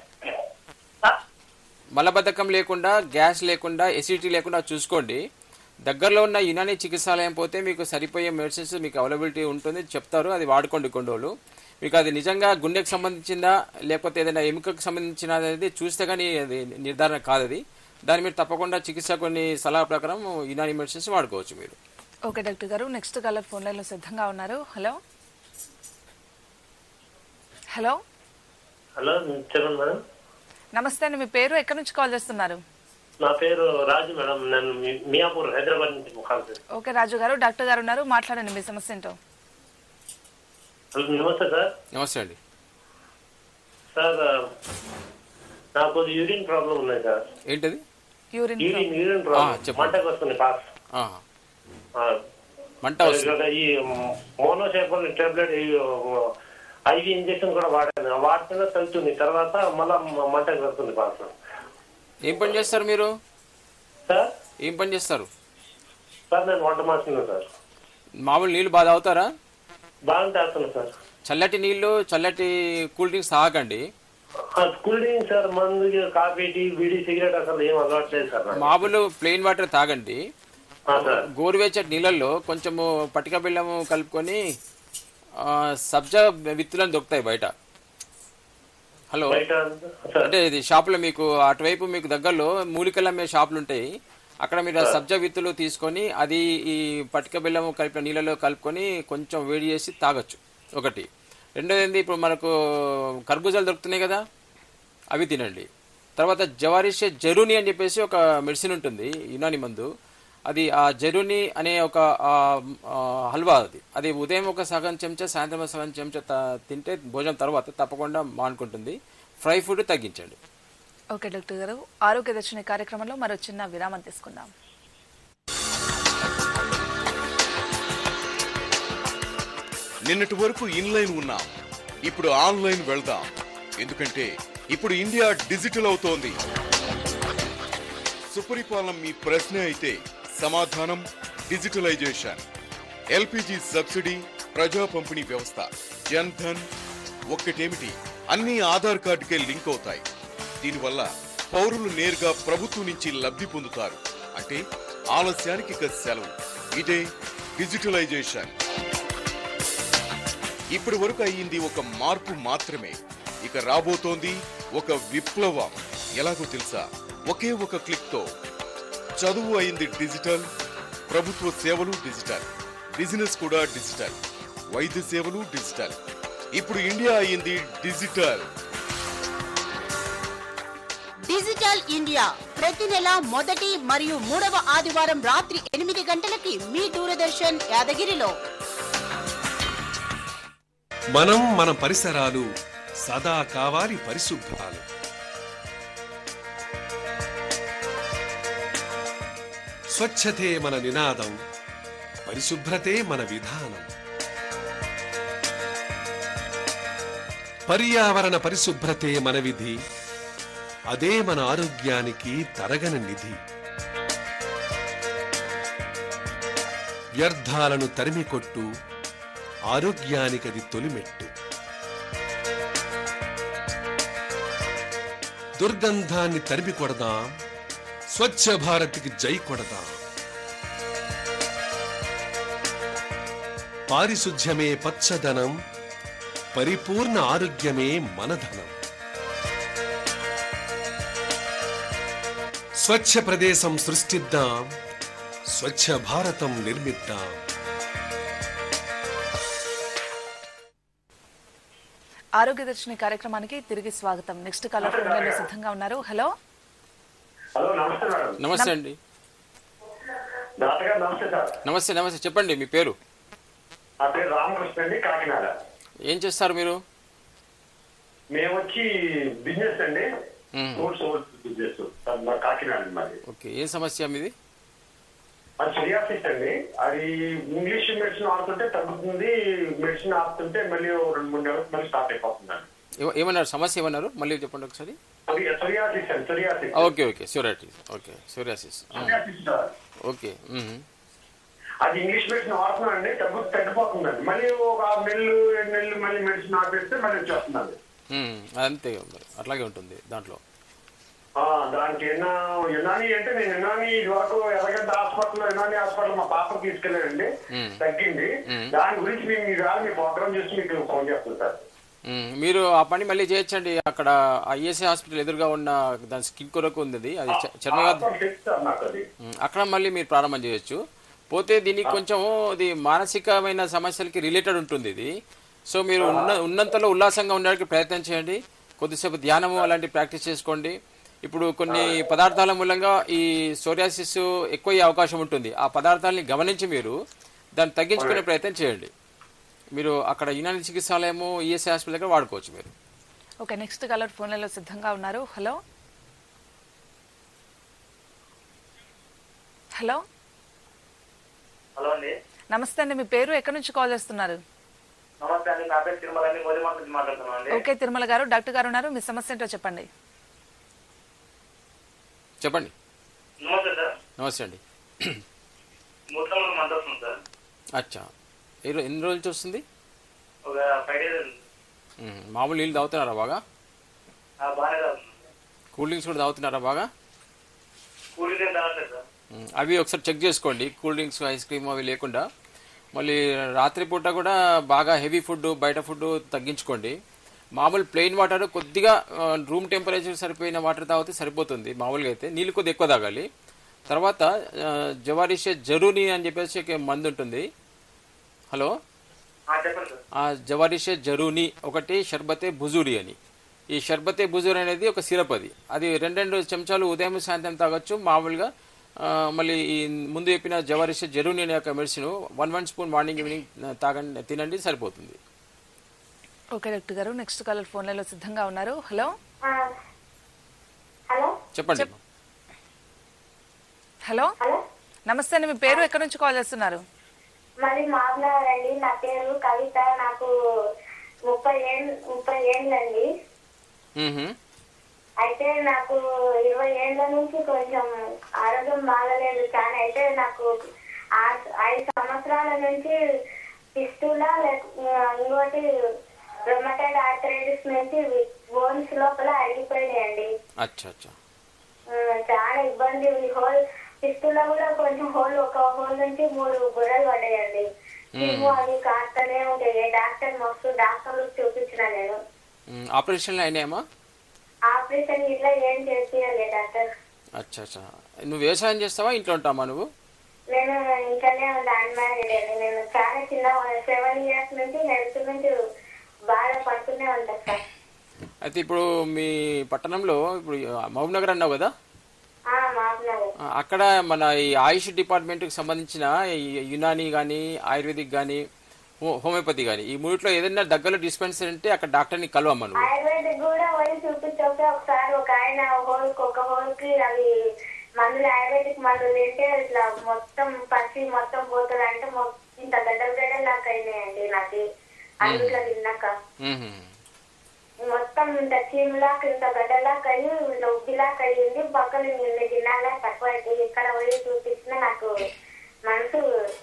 మలబద్ధకం లేకుండా గ్యాస్ లేకుండా ఎసిడిటీ లేకుండా చూసుకోండి దగ్గరలో ఉన్న యునాని చికిత్సాలయం పోతే మీకు సరిపోయే మెడిసిన్స్ మీకు అవైలబిలిటీ ఉంటుంది చెప్తారు అది వాడుకోండి కొన్ని రోజులు మీకు అది నిజంగా గుండెకి సంబంధించిందా లేకపోతే ఏదైనా ఎముకకు సంబంధించిన అనేది చూస్తే కానీ అది నిర్ధారణ కాదు అది దాన్ని మీరు తప్పకుండా చికిత్స కొన్ని సలహా ప్రకారం యునాని మెడిసిన్స్ వాడుకోవచ్చు మీరు ఓకే డాక్టర్ గారు నెక్స్ట్ కాలర్ ఫోన్ లైన్ లో సిద్ధంగా ఉన్నారు హలో హలో హలో చెప్పండి మేడం నమస్తే అండి మీ పేరు ఎక్కడి నుంచి కాల్ చేస్తున్నారు నా పేరు రాజు మేడం నేను మీ- మియాపూర్ హైదరాబాద్ నుంచి కాల్ చేస్తాను ఓకే రాజు గారు డాక్టర్ గారు ఉన్నారు మాట్లాడండి మీ సమస్య ఏంటో హలో నమస్తే సార్ నమస్తే అండి సార్ నాకు యూరిన్ ప్రాబ్లం ఉన్నాయి సార్ ఏంటది యూరిన్ యూరిన్ యూరిన్ ఆ, ప్రాబ్లం చెప్పండి. మంటకు వస్తుంది పాస్ ఆహా. ఆ, మంట వస్తుంది ఈ మోనోసైపల్ టాబ్లెట్ ఐవి ఇంజెక్షన్ కూడా వాడాను వాడుతున్నా తగ్గుతుంది తర్వాత మళ్ళా మ- మంటకు వస్తుంది పాస్ ఏం పని చేస్తారు మీరు సార్ ఏం పని చేస్తారు సార్ నేను వంట మాస్తున్నాను సార్ మామూలు నీళ్ళు బాగా తాగుతారా బాగా తాగుతున్నాను సార్ చల్లటి నీళ్ళు చల్లటి కూల్ డ్రింక్స్ తాగండి కూల్ డ్రింక్ సార్ మందు కాఫీ టీ బీడీ సిగరెట్ అసలు ఏం అలవాట్లేదు సార్ నాకు. మామూలు ప్లెయిన్ వాటర్ తాగండి ఆ, సార్ గోరువెచ్చటి నీళ్ళల్లో కొంచెము పటిక బెల్లము కలుపుకొని ఆ, సబ్జా విత్తులను దొరుకుతాయి బయట హలో బయట అంటే ఇది షాపులో మీకు అటువైపు మీకు దగ్గరలో మూలికలు అమ్మే షాపులు ఉంటాయి అక్కడ మీరు ఆ సబ్జా విత్తులు తీసుకొని అది ఈ పటిక బెల్లము కలిపిన నీళ్ళలో కలుపుకొని కొంచెం వేడి చేసి తాగొచ్చు ఒకటి రెండోది ఏంది ఇప్పుడు మనకు కర్బూజాలు దొరుకుతున్నాయి కదా అవి తినండి తర్వాత జవారిషే జరూని అని చెప్పేసి ఒక మెడిసిన్ ఉంటుంది యునాని మందు అది ఆ జరూని అనే ఒక ఆ, ఆ, హల్వా అది అది ఉదయం ఒక సగం చెంచా సాయంత్రం ఒక సగం చెంచా త- తింటే భోజనం తర్వాత తప్పకుండా మానుకుంటుంది ఫ్రై ఫుడ్ తగ్గించండి ఓకే డాక్టర్ గారు ఆరోగ్య దర్శిని కార్యక్రమంలో మరో చిన్న విరామం తీసుకుందాం నిన్నటి వరకు ఇన్లైన్ ఉన్నాం ఇప్పుడు ఆన్లైన్ వెళ్దాం ఎందుకంటే ఇప్పుడు ఇండియా డిజిటల్ అవుతోంది సుపరిపాలన మీ ప్రశ్న అయితే సమాధానం డిజిటలైజేషన్ ఎల్పిజి సబ్సిడీ ప్రజా పంపిణీ వ్యవస్థ జన్ ధన్ ఒక్కటేమిటి అన్ని ఆధార్ కార్డుకే లింక్ అవుతాయి దీనివల్ల పౌరులు నేరుగా ప్రభుత్వం నుంచి లబ్ధి పొందుతారు అంటే ఆలస్యానికి ఇక సెలవు ఇదే డిజిటలైజేషన్ ఇప్పటి వరకు అయ్యింది ఒక మార్పు మాత్రమే ఇక రాబోతోంది ఒక విప్లవం ఎలాగో తెలుసా ఒకే ఒక క్లిక్ తో చదువు అయింది డిజిటల్ ప్రభుత్వ సేవలు డిజిటల్ బిజినెస్ కూడా డిజిటల్ వైద్య సేవలు డిజిటల్ ఇప్పుడు ఇండియా అయింది డిజిటల్ డిజిటల్ ఇండియా ప్రతి నెల మొదటి మరియు మూడవ ఆదివారం రాత్రి ఎనిమిది గంటలకి మీ దూరదర్శన్ యాదగిరిలో మనం మన పరిసరాలు సదా కావాలి పరిశుభ్రాలు స్వచ్ఛతే మన నినాదం పరిశుభ్రతే మన విధానం పర్యావరణ పరిశుభ్రతే మన విధి అదే మన ఆరోగ్యానికి తరగని నిధి వ్యర్థాలను తరిమికొట్టు ఆరోగ్యానికది తొలిమెట్టు దుర్గంధాన్ని తరిమి కొడదాం స్వచ్ఛ భారత్కి జై కొడదాం పారిశుధ్యమే పచ్చదనం పరిపూర్ణ ఆరోగ్యమే మనధనం స్వచ్ఛ ప్రదేశం సృష్టిద్దాం స్వచ్ఛ భారతం నిర్మిద్దాం ఆరోగ్య దర్శిని కార్యక్రమానికి తిరిగి స్వాగతం నెక్స్ట్ కాలర్ ఫోన్ లైన్ లో సిద్ధంగా ఉన్నారు హలో హలో నమస్తే మేడం నమస్తే అండి డాక్టర్ గారు నమస్తే సార్ నమస్తే నమస్తే చెప్పండి మీ పేరు నా పేరు రామకృష్ణ అండి కాకినాడ ఏం చేస్తారు మీరు మేము వచ్చి బిజినెస్ అండి మ్మ్. ఫ్రూట్స్ బిజినెస్ మా కాకినాడ అండి మాది ఓకే ఏ సమస్య మీది అది సోరియాసిస్ అండి అది ఇంగ్లీష్ మెడిసిన్ ఆడుతుంటే తగ్గుతుంది మెడిసిన్ ఆడుతుంటే మళ్ళీ ఓ రెండు మూడు నెలలకు మళ్ళీ స్టార్ట్ అయిపోతుందండి ఏమ- ఏమన్నారు సమస్య ఏమన్నారు మళ్ళీ చెప్పండి ఒకసారి సోరియాసిస్ అండి psoriasis okay okay psoriasis okay psoriasis psoriasis sir. Okay hmm. అది ఇంగ్లీష్ మెడిసిన్ వాడుతున్నానండి తగ్గు తగ్గిపోతుందండి మళ్ళీ ఒక ఆరు నెలలు ఏడు నెలలు మళ్ళీ మెడిసిన్ ఆపేస్తే మళ్ళీ వచ్చేస్తుందండి మ్మ్. అంతే మరి అట్లాగే ఉంటుంది దాంట్లో ఆ, దానికి ఎన్నా యునాని అంటే నేను యునాని ఇది వరకు ఎర్రగడ్డ హాస్పిటల్ యునాని హాస్పిటల్ మా పాప తీసుకెళ్ళానండి మ్మ్. తగ్గింది మ్మ్. దాని గురించి మేము ఈ వేళ మీ ప్రోగ్రామ్ చేసి మీకు ఫోన్ చేస్తాను సార్ మ్మ్. మీరు ఆ పని మళ్ళీ చేయొచ్చండి అక్కడ ఐఎస్ఐ హాస్పిటల్ ఎదురుగా ఉన్న దాని స్కిన్ కొరకు ఉంది అది. అది చ- చర్మవ్యాధి హాస్పిటల్ తెలుసు సార్ నాకు అది మ్మ్. అక్కడ మళ్ళీ మీరు ప్రారంభం చేయొచ్చు పోతే దీనికి కొంచెం ఇది మానసికమైన సమస్యలకి రిలేటెడ్ ఉంటుంది ఇది సో మీరు ఉన్న ఉన్నంతలో ఉల్లాసంగా ఉండడానికి ప్రయత్నం చేయండి కొద్దిసేపు ధ్యానము అలాంటి ప్రాక్టీస్ చేసుకోండి ఇప్పుడు కొన్ని పదార్థాల మూలంగా ఈ సోరియాసిస్ ఎక్కువ అయ్యే అవకాశం ఉంటుంది ఆ పదార్థాలని గమనించి మీరు దాన్ని తగ్గించుకునే ప్రయత్నం చేయండి మీరు అక్కడ యునాని చికిత్సాలయము ఈఎస్ఐ హాస్పిటల్ దగ్గర వాడుకోవచ్చు మీరు ఓకే నెక్స్ట్ కలర్ ఫోన్లలో సిద్ధంగా ఉన్నారు హలో హలో హలో అండి నమస్తే అండి మీ పేరు ఎక్కడి నుంచి కాల్ చేస్తున్నారు నమస్తే అండి నా పేరు తిరుమల అండి మోదీమాల నుంచి మాట్లాడుతున్నాను అండి ఓకే తిరుమల గారు డాక్టర్ గారు ఉన్నారు మీ సమస్య ఏంటో చెప్పండి చెప్పండి నమస్తే సార్ నమస్తే అండి మూత్రంలో మంట వస్తుంది సార్ అచ్చా ఏ రో- ఎన్ని రోజుల నుంచి వస్తుంది ఒక ఫైవ్ డేస్ మ్మ్. మామూలు నీళ్ళు తాగుతున్నారా బాగా బాగానే తాగుతుంది కూల్ డ్రింక్స్ కూడా తాగుతున్నారా బాగా కూల్ డ్రింక్ తాగట్లేదు సార్ మ్మ్. అవి ఒకసారి చెక్ చేసుకోండి కూల్ డ్రింక్స్ ఐస్ క్రీమ్ అవి లేకుండా మళ్ళీ రాత్రిపూట కూడా బాగా హెవీ ఫుడ్ బయట ఫుడ్ తగ్గించుకోండి మామూలు ప్లెయిన్ వాటర్ కొద్దిగా ఆ, రూమ్ టెంపరేచర్ సరిపోయిన వాటర్ తాగితే సరిపోతుంది మామూలుగా అయితే నీళ్ళు కొద్దిగా ఎక్కువ తాగాలి తర్వాత ఆ, జవారిషే జరూని అని చెప్పేసి ఒక మందు ఉంటుంది హలో ఆ, చెప్పండి సార్ ఆ జవారిషే జరూని ఒకటి షర్బతే బుజూరి అని ఈ షర్బతే బుజూరి అనేది ఒక సిరప్ అది అది రెండు రెండు చెంచాలు ఉదయం సాయంత్రం తాగొచ్చు మామూలుగా ఆ, మళ్ళీ ఈ ముందు చెప్పిన జవారిషే జరూని అనే ఒక medicine one one spoon morning evening తాగండి తినండి సరిపోతుంది ఓకే డాక్టర్ గారు నెక్స్ట్ కలర్ ఫోన్లలో సిద్ధంగా ఉన్నారు హలో హలో చెప్పండి హలో నమస్తే అండి మీ పేరు ఎక్కడి నుంచి కాల్ చేస్తున్నారు మరి మాట్లాడండి నా పేరు కవిత నాకు ముప్పై ఏళ్ళు ముప్పై ఏళ్ళండి మ్మ్హ. అయితే నాకు ఇరవై ఏళ్ళ నుంచి కొంచెం ఆరోగ్యం బాగలేదు కానీ అయితే నాకు ఆ- ఐదు సంవత్సరాల నుంచి పిస్టులా లేక ఇంకోటి రొమటైడ్ ఆర్థరైటిస్ నుంచి బోన్స్ లోపల అరిగిపోయినాయండి అచ్చా అచ్చా ఆ, చాలా ఇబ్బంది ఈ హోల్ పిస్టులో కూడా కొంచెం హోల్ ఒక హోల్ నుంచి మూడు గొడవలు పడ్డాయండి చిమ్ము అవి కాస్తూనే ఉంటాయి ఏ డాక్టర్ మస్తు డాక్టర్లు చూపించిన నేను మ్, ఆపరేషన్లు అయినాయమ్మా ఆపరేషన్ ఇట్లా ఏం చేసేయాలి డాక్టర్ అచ్చా అచ్చా నువ్వు వ్యవసాయం చేస్తావా ఇంట్లో ఉంటామా నువ్వు నేను ఇంట్లోనే అన్మ్యారీడ్ అండి నేను చాలా చిన్న సెవెన్ ఇయర్స్ నుంచి హెల్త్ నుంచి బాధపడుతూనే ఉంటాను సార్ అయితే ఇప్పుడు మీ పట్టణంలో ఇప్పుడు మహబూబ్ నగర్ అన్నావు కదా ఆ, మాట్లాడు ఆ, అక్కడ మన ఈ ఆయుష్ డిపార్ట్మెంట్కి సంబంధించిన ఈ యునాని కానీ ఆయుర్వేదిక్ కానీ హోమియోపతి కానీ ఈ మూడిట్లో ఏదైనా దగ్గరలో డిస్పెన్సరీ ఉంటే అక్కడ డాక్టర్ని కలవమ్మ నువ్వు ఆయుర్వేదిక్ కూడా పోయి చూపించొస్తే ఒకసారి ఒక ఆయన హోల్ ఒక హోల్ కి అవి మందులు ఆయుర్వేదిక్ మందులు తింటే ఇట్లా మొత్తం పచ్చి మొత్తం పోతుంది అంటే మొ- ఇంత గడ్డలు గడ్డలు నాకు అయినాయండి నాకు అందులో తిన్నాక మ్మ్. మొత్తం ఇంత చీమలాక ఇంత గడ్డలాక అయ్యి ఇట్లా ఉబ్బిలాక అయ్యింది పక్కన నిన్న గిన్నెలా తక్కువ అయితే ఇక్కడ పోయి చూపించినా నాకు మనసు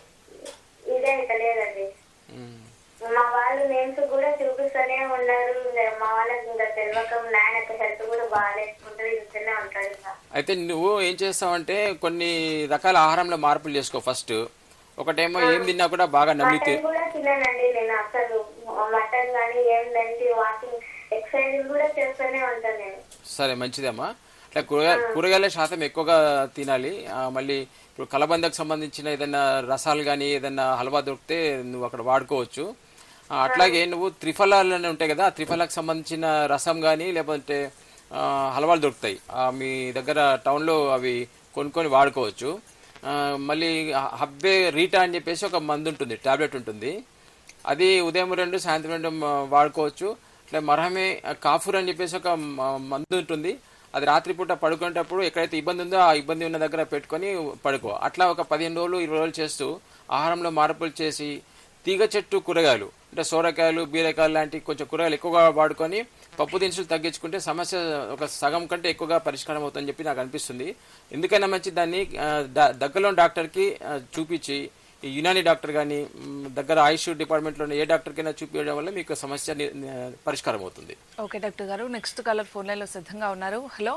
ఇదే ఇక లేదండి మా వాళ్ళు నేమ్స్ కూడా చూపిస్తూనే ఉన్నారు ఇంకా మా వాళ్ళకి ఇంకా తెలియక నాయనకి హెల్త్ కూడా బాగాలేసుకుంటారు ఇంటనే ఉంటాడు ఇంకా అయితే నువ్వు ఏం చేస్తావంటే కొన్ని రకాల ఆహారంలో మార్పులు చేసుకో ఫస్ట్ ఒకటేమో ఏం తిన్నా కూడా బాగా నమ్మితే మటన్ కూడా తిన్నానండి నేను అసలు మటన్ కానీ ఏం దండి వాకింగ్ ఎక్సర్సైజ్ కూడా చేస్తూనే ఉంటాను నేను సరే మంచిదమ్మా అట్లా కూరగాయ కూరగాయల శాతం ఎక్కువగా తినాలి ఆ, మళ్ళీ ఇప్పుడు కలబందకు సంబంధించిన ఏదైనా రసాలు కానీ ఏదైనా హల్వా దొరికితే నువ్వు అక్కడ వాడుకోవచ్చు ఆ, అట్లాగే నువ్వు త్రిఫలాలు అని ఉంటాయి కదా ఆ త్రిఫలాకు సంబంధించిన రసం కానీ లేకపోతే ఆ, హల్వాలు దొరుకుతాయి ఆ, మీ దగ్గర టౌన్లో అవి కొనుక్కొని వాడుకోవచ్చు ఆ, మళ్ళీ హబ్బే రీటా అని చెప్పేసి ఒక మందు ఉంటుంది టాబ్లెట్ ఉంటుంది అది ఉదయం రెండు సాయంత్రం రెండు మ- వాడుకోవచ్చు ఇట్లా మరహమే కాఫూర్ అని చెప్పేసి ఒక మ- మందు ఉంటుంది అది రాత్రిపూట పడుకునేటప్పుడు ఎక్కడైతే ఇబ్బంది ఉందో ఆ ఇబ్బంది ఉన్న దగ్గర పెట్టుకొని పడుకో అట్లా ఒక పదిహేను రోజులు ఇరవై రోజులు చేస్తూ ఆహారంలో మార్పులు చేసి తీగ చెట్టు కూరగాయలు అంటే సోరకాయలు బీరకాయలు లాంటి కొంచెం కూరగాయలు ఎక్కువగా వాడుకొని పప్పు దినుసులు తగ్గించుకుంటే సమస్య ఒక సగం కంటే ఎక్కువగా పరిష్కారం అవుతుందని చెప్పి నాకు అనిపిస్తుంది ఎందుకైనా మంచి దాన్ని ఆ, ద- దగ్గరలో డాక్టర్కి ఆ, చూపించి ఈ యునాని డాక్టర్ కానీ దగ్గర ఆయుష్ డిపార్ట్మెంట్లో ఉన్న ఏ డాక్టర్కైనా చూపించడం వల్ల మీకు సమస్య ని- ని- పరిష్కారం అవుతుంది ఓకే డాక్టర్ గారు నెక్స్ట్ కాలర్ ఫోన్ లైన్ లో సిద్ధంగా ఉన్నారు హలో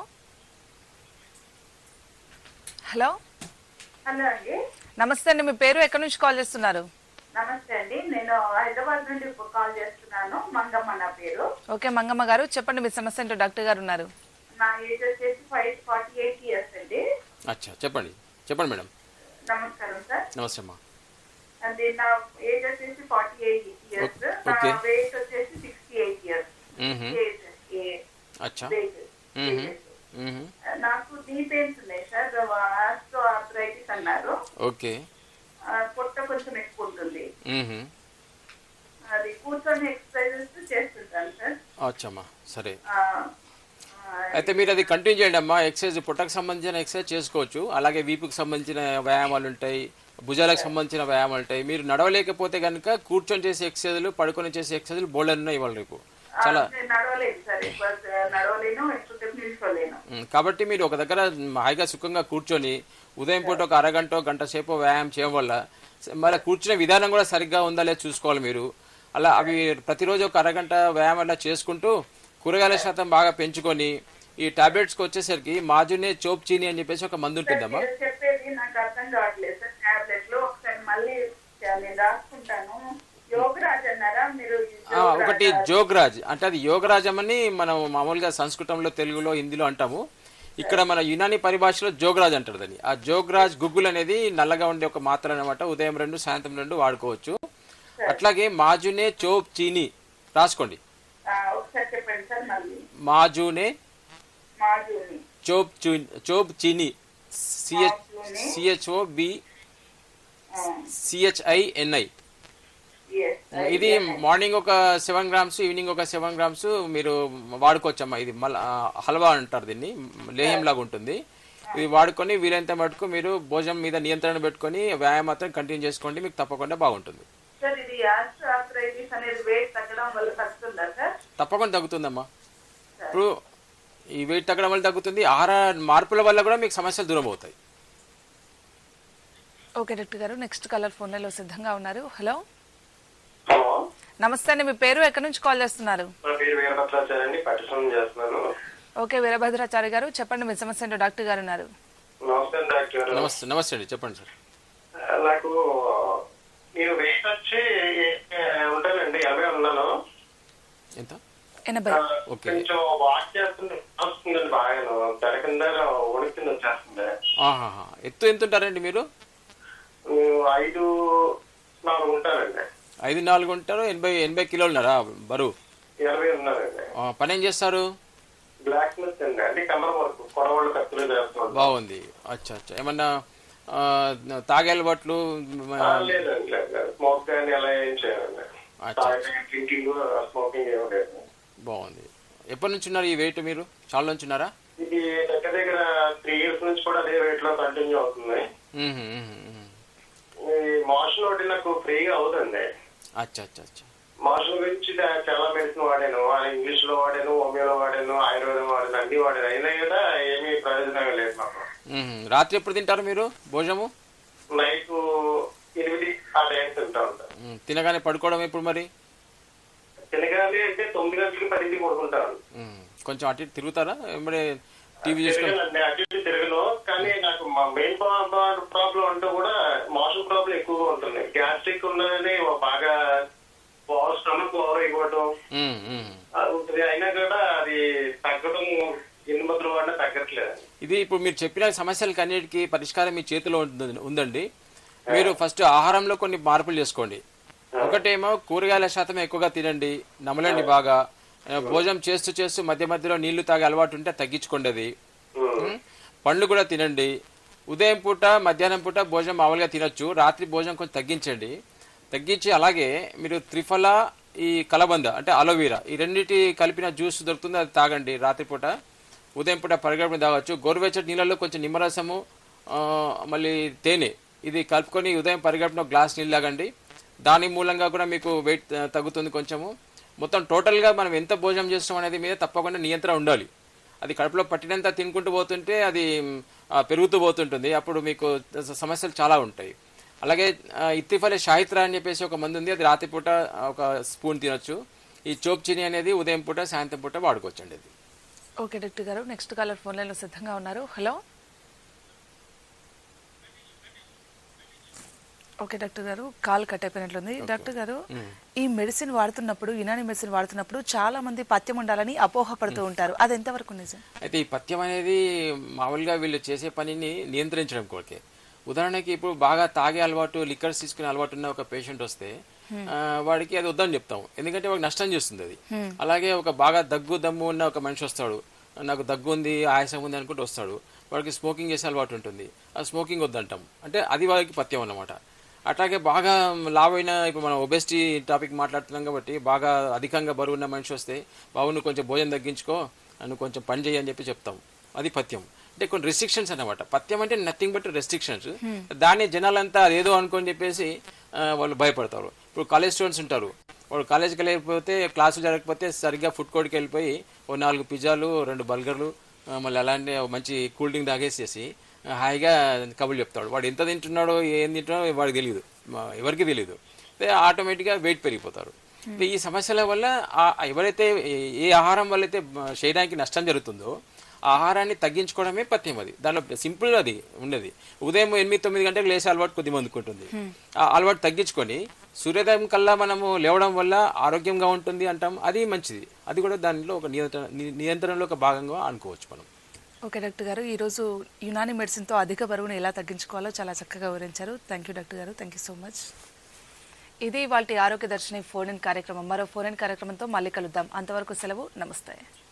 హలో హలో అండి నమస్తే అండి మీ పేరు ఎక్కడి నుంచి కాల్ చేస్తున్నారు నమస్తే అండి నేను హైదరాబాద్ నుండి కాల్ చేస్తున్నాను మంగమ్మ నా పేరు ఓకే మంగమ్మ గారు చెప్పండి మీ సమస్య ఏంటో డాక్టర్ గారు ఉన్నారు నా ఏజ్ వచ్చేసి ఫైవ్ ఫార్టీ ఎయిట్ ఇయర్స్ అండి అచ్చా చెప్పండి చెప్పండి మేడం నమస్కారం సార్ నమస్తే అమ్మా అది నా ఏజ్ వచ్చేసి ఫార్టీ ఎయిట్ ఇయర్స్ నా ఓకే. వెయిట్ వచ్చేసి సిక్స్టీ ఎయిట్ ఇయర్స్ మ్మ్హ. అచ్చా వెయిట్ మ్మ్హ. మ్మ్హ. నాకు నీ పెయిన్స్ ఉన్నాయి సార్ ఆస్ట్రో ఆర్థరైటిస్ అన్నారు ఓకే ఆ, పొట్ట కొంచెం ఎక్కువ ఉంటుంది మ్మ్హ. అది కూర్చొని ఎక్సర్సైజెస్ చేస్తుంటాను సార్ అచ్చమ్మా సరే ఆ, అయితే మీరు అది కంటిన్యూ చేయండి అమ్మా ఎక్సర్సైజ్ పుట్టకు సంబంధించిన ఎక్సర్సైజ్ చేసుకోవచ్చు అలాగే వీపుకి సంబంధించిన వ్యాయామాలు ఉంటాయి భుజాలకు సంబంధించిన వ్యాయామాలు ఉంటాయి మీరు నడవలేకపోతే కనుక కూర్చొని చేసే ఎక్సర్సైజ్లు పడుకొని చేసే ఎక్సర్సైజ్లు బోల్డ్ ఉన్నాయి ఇవాళ రేపు చాలా నేను నడవలేదు సార్ ఎక్కువ నడవలేను ఎక్కువ నిల్చోలేను ఉమ్, కాబట్టి మీరు ఒక దగ్గర హాయిగా సుఖంగా కూర్చొని ఉదయం పూట ఒక అరగంట గంట సేపు వ్యాయామం చేయడం వల్ల స- మరి కూర్చునే విధానం కూడా సరిగ్గా ఉందా లేదా చూసుకోవాలి మీరు అలా అవి ప్రతిరోజు ఒక అరగంట వ్యాయామం అలా చేసుకుంటూ కూరగాయల శాతం బాగా పెంచుకొని ఈ టాబ్లెట్స్కి వచ్చేసరికి మాజునే చోప్ చీని అని చెప్పేసి ఒక మందు ఉంటుందమ్మా మీరు చెప్పేది నాకు అర్థం కావట్లేదు సార్ టాబ్లెట్ లో ఒకసారి మళ్ళీ నేను రాసుకుంటాను యోగరాజ్ అన్నారా మీరు ఈ ఆ, ఒకటి జోగ్రాజ్ అంటే అది యోగరాజం అని మనం మామూలుగా సంస్కృతంలో తెలుగులో హిందీలో అంటాము ఇక్కడ మన యునాని పరిభాషలో జోగ్రాజ్ అంటారు దాన్ని ఆ జోగ్రాజ్ గుగ్గులు అనేది నల్లగా ఉండే ఒక మాత్ర అనమాట ఉదయం రెండు సాయంత్రం రెండు వాడుకోవచ్చు అట్లాగే మాజునే చోప్ చీని రాసుకోండి ఆ, ఒకసారి చెప్పండి సార్ మళ్ళీ మాజునే మాజూని చోప్ చూ చోప్ చీని సిహెచ్ సిహెచ్ఓ బి సిహెచ్ఐఎన్ఐ ఇది మార్నింగ్ ఒక సెవెన్ గ్రామ్స్ ఈవినింగ్ ఒక సెవెన్ గ్రామ్స్ మీరు వాడుకోవచ్చమ్మా ఇది మళ్ళా హల్వా అంటారు దీన్ని లేహ్యం లాగా ఉంటుంది ఇది వాడుకొని వీలైనంత మటుకు మీరు భోజనం మీద నియంత్రణ పెట్టుకొని వ్యాయామం మాత్రం కంటిన్యూ చేసుకోండి మీకు తప్పకుండా బాగుంటుంది సార్ ఇది ఆర్థరైటిస్ అనేది వెయిట్ తగ్గడం వల్ల తగ్గుతుందా సార్ తప్పకుండా తగ్గుతుందమ్మా ఇప్పుడు ఈ వెయిట్ తగ్గడం వల్ల తగ్గుతుంది ఆహార మార్పుల వల్ల కూడా మీకు సమస్యలు దూరం అవుతాయి ఓకే డాక్టర్ గారు నెక్స్ట్ కాలర్ ఫోన్ లైన్ లో సిద్ధంగా ఉన్నారు హలో హలో నమస్తే అండి మీ పేరు ఎక్కడి నుంచి కాల్ చేస్తున్నారు నా పేరు వీరభద్రాచార్య అండి పట్టిసం చేస్తున్నాను ఓకే వీరభద్రాచారి గారు చెప్పండి మీ సమస్య ఏంటో డాక్టర్ గారు ఉన్నారు నమస్కారం డాక్టర్ గారు నమస్తే నమస్తే అండి చెప్పండి సార్ నాకు నేను వెయిట్ వచ్చి ఏ, ఉంటానండి యాభై ఉన్నాను ఎంత ఎనభై ఓకే కొంచెం వాక్ చేస్తుంటే వస్తుందండి బాగా తెర కింద ఉనికి వచ్చేస్తుంది ఆహాహా ఎత్తు ఎంత ఉంటారండి మీరు నేను ఐదు నాలుగు ఉంటానండి ఐదు నాలుగు ఉంటారు ఎనభై ఎనభై కిలోలు ఉన్నారా బరువు ఎనభై ఉన్నానండి ఆ, పని ఏం చేస్తారు బ్లాక్ స్మిత్ అండి అంటే కమర వరకు కొడవాళ్ళు కత్తులు చేస్తున్నాను బాగుంది అచ్చా అచ్చా ఏమన్నా ఆ, తాగే అలవాట్లు ఆ, లేదండి లేదు స్మోక్ కానీ అలా ఏం చేయాలండి అచ్చా డ్రింకింగ్ స్మోకింగ్ ఏం లేదు బాగుంది ఎప్పటి నుంచి ఉన్నారు ఈ వెయిట్ మీరు చాలా నుంచి ఉన్నారా ఇది దగ్గర దగ్గర త్రీ ఇయర్స్ నుంచి కూడా అదే వెయిట్ లో కంటిన్యూ అవుతుంది మ్మ్, మ్మ్, మ్మ్. ఈ మోషన్ ఒకటి నాకు ఫ్రీగా అవుతుంది అచ్చా అచ్చా అచ్చా మోషన్ గురించి దా- చాలా మెడిసిన్ వాడాను ఆ ఇంగ్లీష్ లో వాడాను హోమియోలో వాడాను ఆయుర్వేదం వాడాను అన్ని వాడాను అయినా కూడా ఏమీ ప్రయోజనం లేదు నాకు మ్మ్. రాత్రి ఎప్పుడు తింటారు మీరు భోజనము నైట్ ఎనిమిది ఆ టైం తింటా ఉంటాను మ్మ్. తినగానే పడుకోవడం ఎప్పుడు మరి తినగానే అంటే తొమ్మిది గంటలకి పదింటికి పడుకుంటాను మ్మ్. కొంచెం అటు ఇటు తిరుగుతారా మరి టీవీ చూసుకొని తిరగనండి అటు ఇటు తిరగను కానీ నాకు మెయిన్ ప్రాబ్లం అంటూ కూడా మోషన్ ప్రాబ్లం ఎక్కువగా ఉంటుంది గ్యాస్ట్రిక్ ఉన్నదని బాగా స్టమక్ ఓవర్ అయిపోవటం మ్మ్, మ్మ్. అది ఉంటుంది అయినా కూడా అది తగ్గడం ఎన్ని మందులు వాడినా తగ్గట్లేదు ఇది ఇప్పుడు మీరు చెప్పిన సమస్యలకి అన్నిటికీ పరిష్కారం మీ చేతిలో ఉంటుంది- ఉందండి మీరు ఫస్ట్ ఆహారంలో కొన్ని మార్పులు చేసుకోండి ఒకటేమో కూరగాయల శాతం ఎక్కువగా తినండి నమలండి బాగా ఆ, భోజనం చేస్తూ చేస్తూ మధ్య మధ్యలో నీళ్లు తాగే అలవాటు ఉంటే తగ్గించుకోండి అది ఉం? పండ్లు కూడా తినండి ఉదయం పూట మధ్యాహ్నం పూట భోజనం మామూలుగా తినొచ్చు రాత్రి భోజనం కొంచెం తగ్గించండి తగ్గించి అలాగే మీరు త్రిఫల ఈ కలబంద అంటే అలోవీరా ఈ రెండింటి కలిపిన జ్యూస్ దొరుకుతుంది అది తాగండి రాత్రిపూట ఉదయం పూట పరిగెడుపుని తాగొచ్చు గోరువెచ్చటి నీళ్ళలో కొంచెం నిమ్మరసము ఆ, మళ్ళీ తేనె ఇది కలుపుకొని ఉదయం పరిగెడుపున గ్లాస్ నీళ్ళు తాగండి దాని మూలంగా కూడా మీకు వెయిట్ ఆ, తగ్గుతుంది కొంచెము మొత్తం టోటల్గా మనం ఎంత భోజనం చేస్తాం అనేది మీద తప్పకుండా నియంత్రణ ఉండాలి అది కడుపులో పట్టినంత తినుకుంటూ పోతుంటే అది మ్, ఆ, పెరుగుతూ పోతుంటుంది అప్పుడు మీకు స- సమస్యలు చాలా ఉంటాయి అలాగే ఆ, ఇత్తిఫలే షాహిత్రా అని చెప్పేసి ఒక మందు ఉంది అది రాత్రిపూట ఆ, ఒక స్పూన్ తినొచ్చు ఈ చోప్ చిని అనేది ఉదయం పూట సాయంత్రం పూట వాడుకోవచ్చండి అది ఓకే డాక్టర్ గారు నెక్స్ట్ కాలర్ ఫోన్ లైన్ లో సిద్ధంగా ఉన్నారు హలో ఓకే డాక్టర్ గారు కాల్ కట్ అయిపోయినట్లుంది డాక్టర్ గారు ఈ మెడిసిన్ వాడుతున్నప్పుడు యునాని మెడిసిన్ వాడుతున్నప్పుడు చాలా మంది పథ్యం ఉండాలని అపోహపడుతూ ఉంటారు అది ఎంతవరకు నిజం అయితే ఈ పథ్యం అనేది మామూలుగా వీళ్ళు చేసే పనిని నియంత్రించడం కొరకే ఉదాహరణకి ఇప్పుడు బాగా తాగే అలవాటు లిక్కర్స్ తీసుకునే అలవాటు ఉన్న ఒక పేషెంట్ వస్తే Hmm. ఆ, వాడికి అది వద్దని చెప్తాం ఎందుకంటే వాడికి నష్టం చేస్తుంది అది Hmm. అలాగే ఒక బాగా దగ్గు దమ్ము ఉన్న ఒక మనిషి వస్తాడు నాకు దగ్గు ఉంది ఆయాసం ఉంది అనుకుంటూ వస్తాడు వాడికి స్మోకింగ్ చేసే అలవాటు ఉంటుంది ఆ స్మోకింగ్ వద్దంటాం అంటే అది వాడికి పథ్యం అన్నమాట అట్లాగే బాగా లావైన ఇప్పుడు మనం ఒబెసిటీ టాపిక్ మాట్లాడుతున్నాం కాబట్టి బాగా అధికంగా బరువు ఉన్న మనిషి వస్తే బాబు నువ్వు కొంచెం భోజనం తగ్గించుకో నువ్వు కొంచెం పని చేయి అని చెప్పి చెప్తాం అది పథ్యం అంటే కొన్ని రెస్ట్రిక్షన్స్ అన్నమాట పథ్యం అంటే నథింగ్ బట్ రెస్ట్రిక్షన్స్ Hmm. దాన్ని జనాలంతా అదేదో అనుకొని చెప్పేసి ఆ, వాళ్ళు భయపడతారు ఇప్పుడు కాలేజ్ స్టూడెంట్స్ ఉంటారు వాడు కాలేజీకి వెళ్ళకపోతే క్లాసులు జరగకపోతే సరిగ్గా ఫుడ్ కోర్ట్కి వెళ్ళిపోయి ఓ నాలుగు పిజ్జాలు రెండు బర్గర్లు ఆ, మళ్ళీ అలాంటి ఓ మంచి కూల్ డ్రింక్ తాగేసేసి ఆ, హాయిగా కబుర్లు చెప్తాడు వాడు ఎంత తింటున్నాడో ఏం తింటున్నాడో వాడికి తెలియదు మా- ఎవరికి తెలియదు ఆటోమేటిక్గా వెయిట్ పెరిగిపోతారు అంటే ఈ సమస్యల వల్ల ఆ- ఎవరైతే ఏ- ఏ ఆహారం వల్ల అయితే మ- శరీరానికి నష్టం జరుగుతుందో ఆ ఆహారాన్ని తగ్గించుకోవడమే పథ్యం అది దానిలో సింపుల్ అది ఉండేది ఉదయం ఎనిమిది తొమ్మిది గంటలకు లేసే అలవాటు కొద్ది మందికి ఉంటుంది ఆ అలవాటు తగ్గించుకొని సూర్యోదయం కల్లా మనము లేవడం వల్ల ఆరోగ్యంగా ఉంటుంది అంటాం అది మంచిది అది కూడా దానిలో ఒక నియంత్రణ ని- నియంత్రణలో ఒక భాగంగా అనుకోవచ్చు మనం ఓకే డాక్టర్ గారు ఈరోజు యునాని మెడిసిన్తో అధిక బరువును ఎలా తగ్గించుకోవాలో చాలా చక్కగా వివరించారు థ్యాంక్ యూ డాక్టర్ గారు థ్యాంక్ యూ సో మచ్ ఇది వాటి ఆరోగ్య దర్శిని ఫోన్ ఇన్ కార్యక్రమం మరో ఫోన్ ఇన్ కార్యక్రమంతో మళ్ళీ కలుద్దాం అంతవరకు సెలవు నమస్తే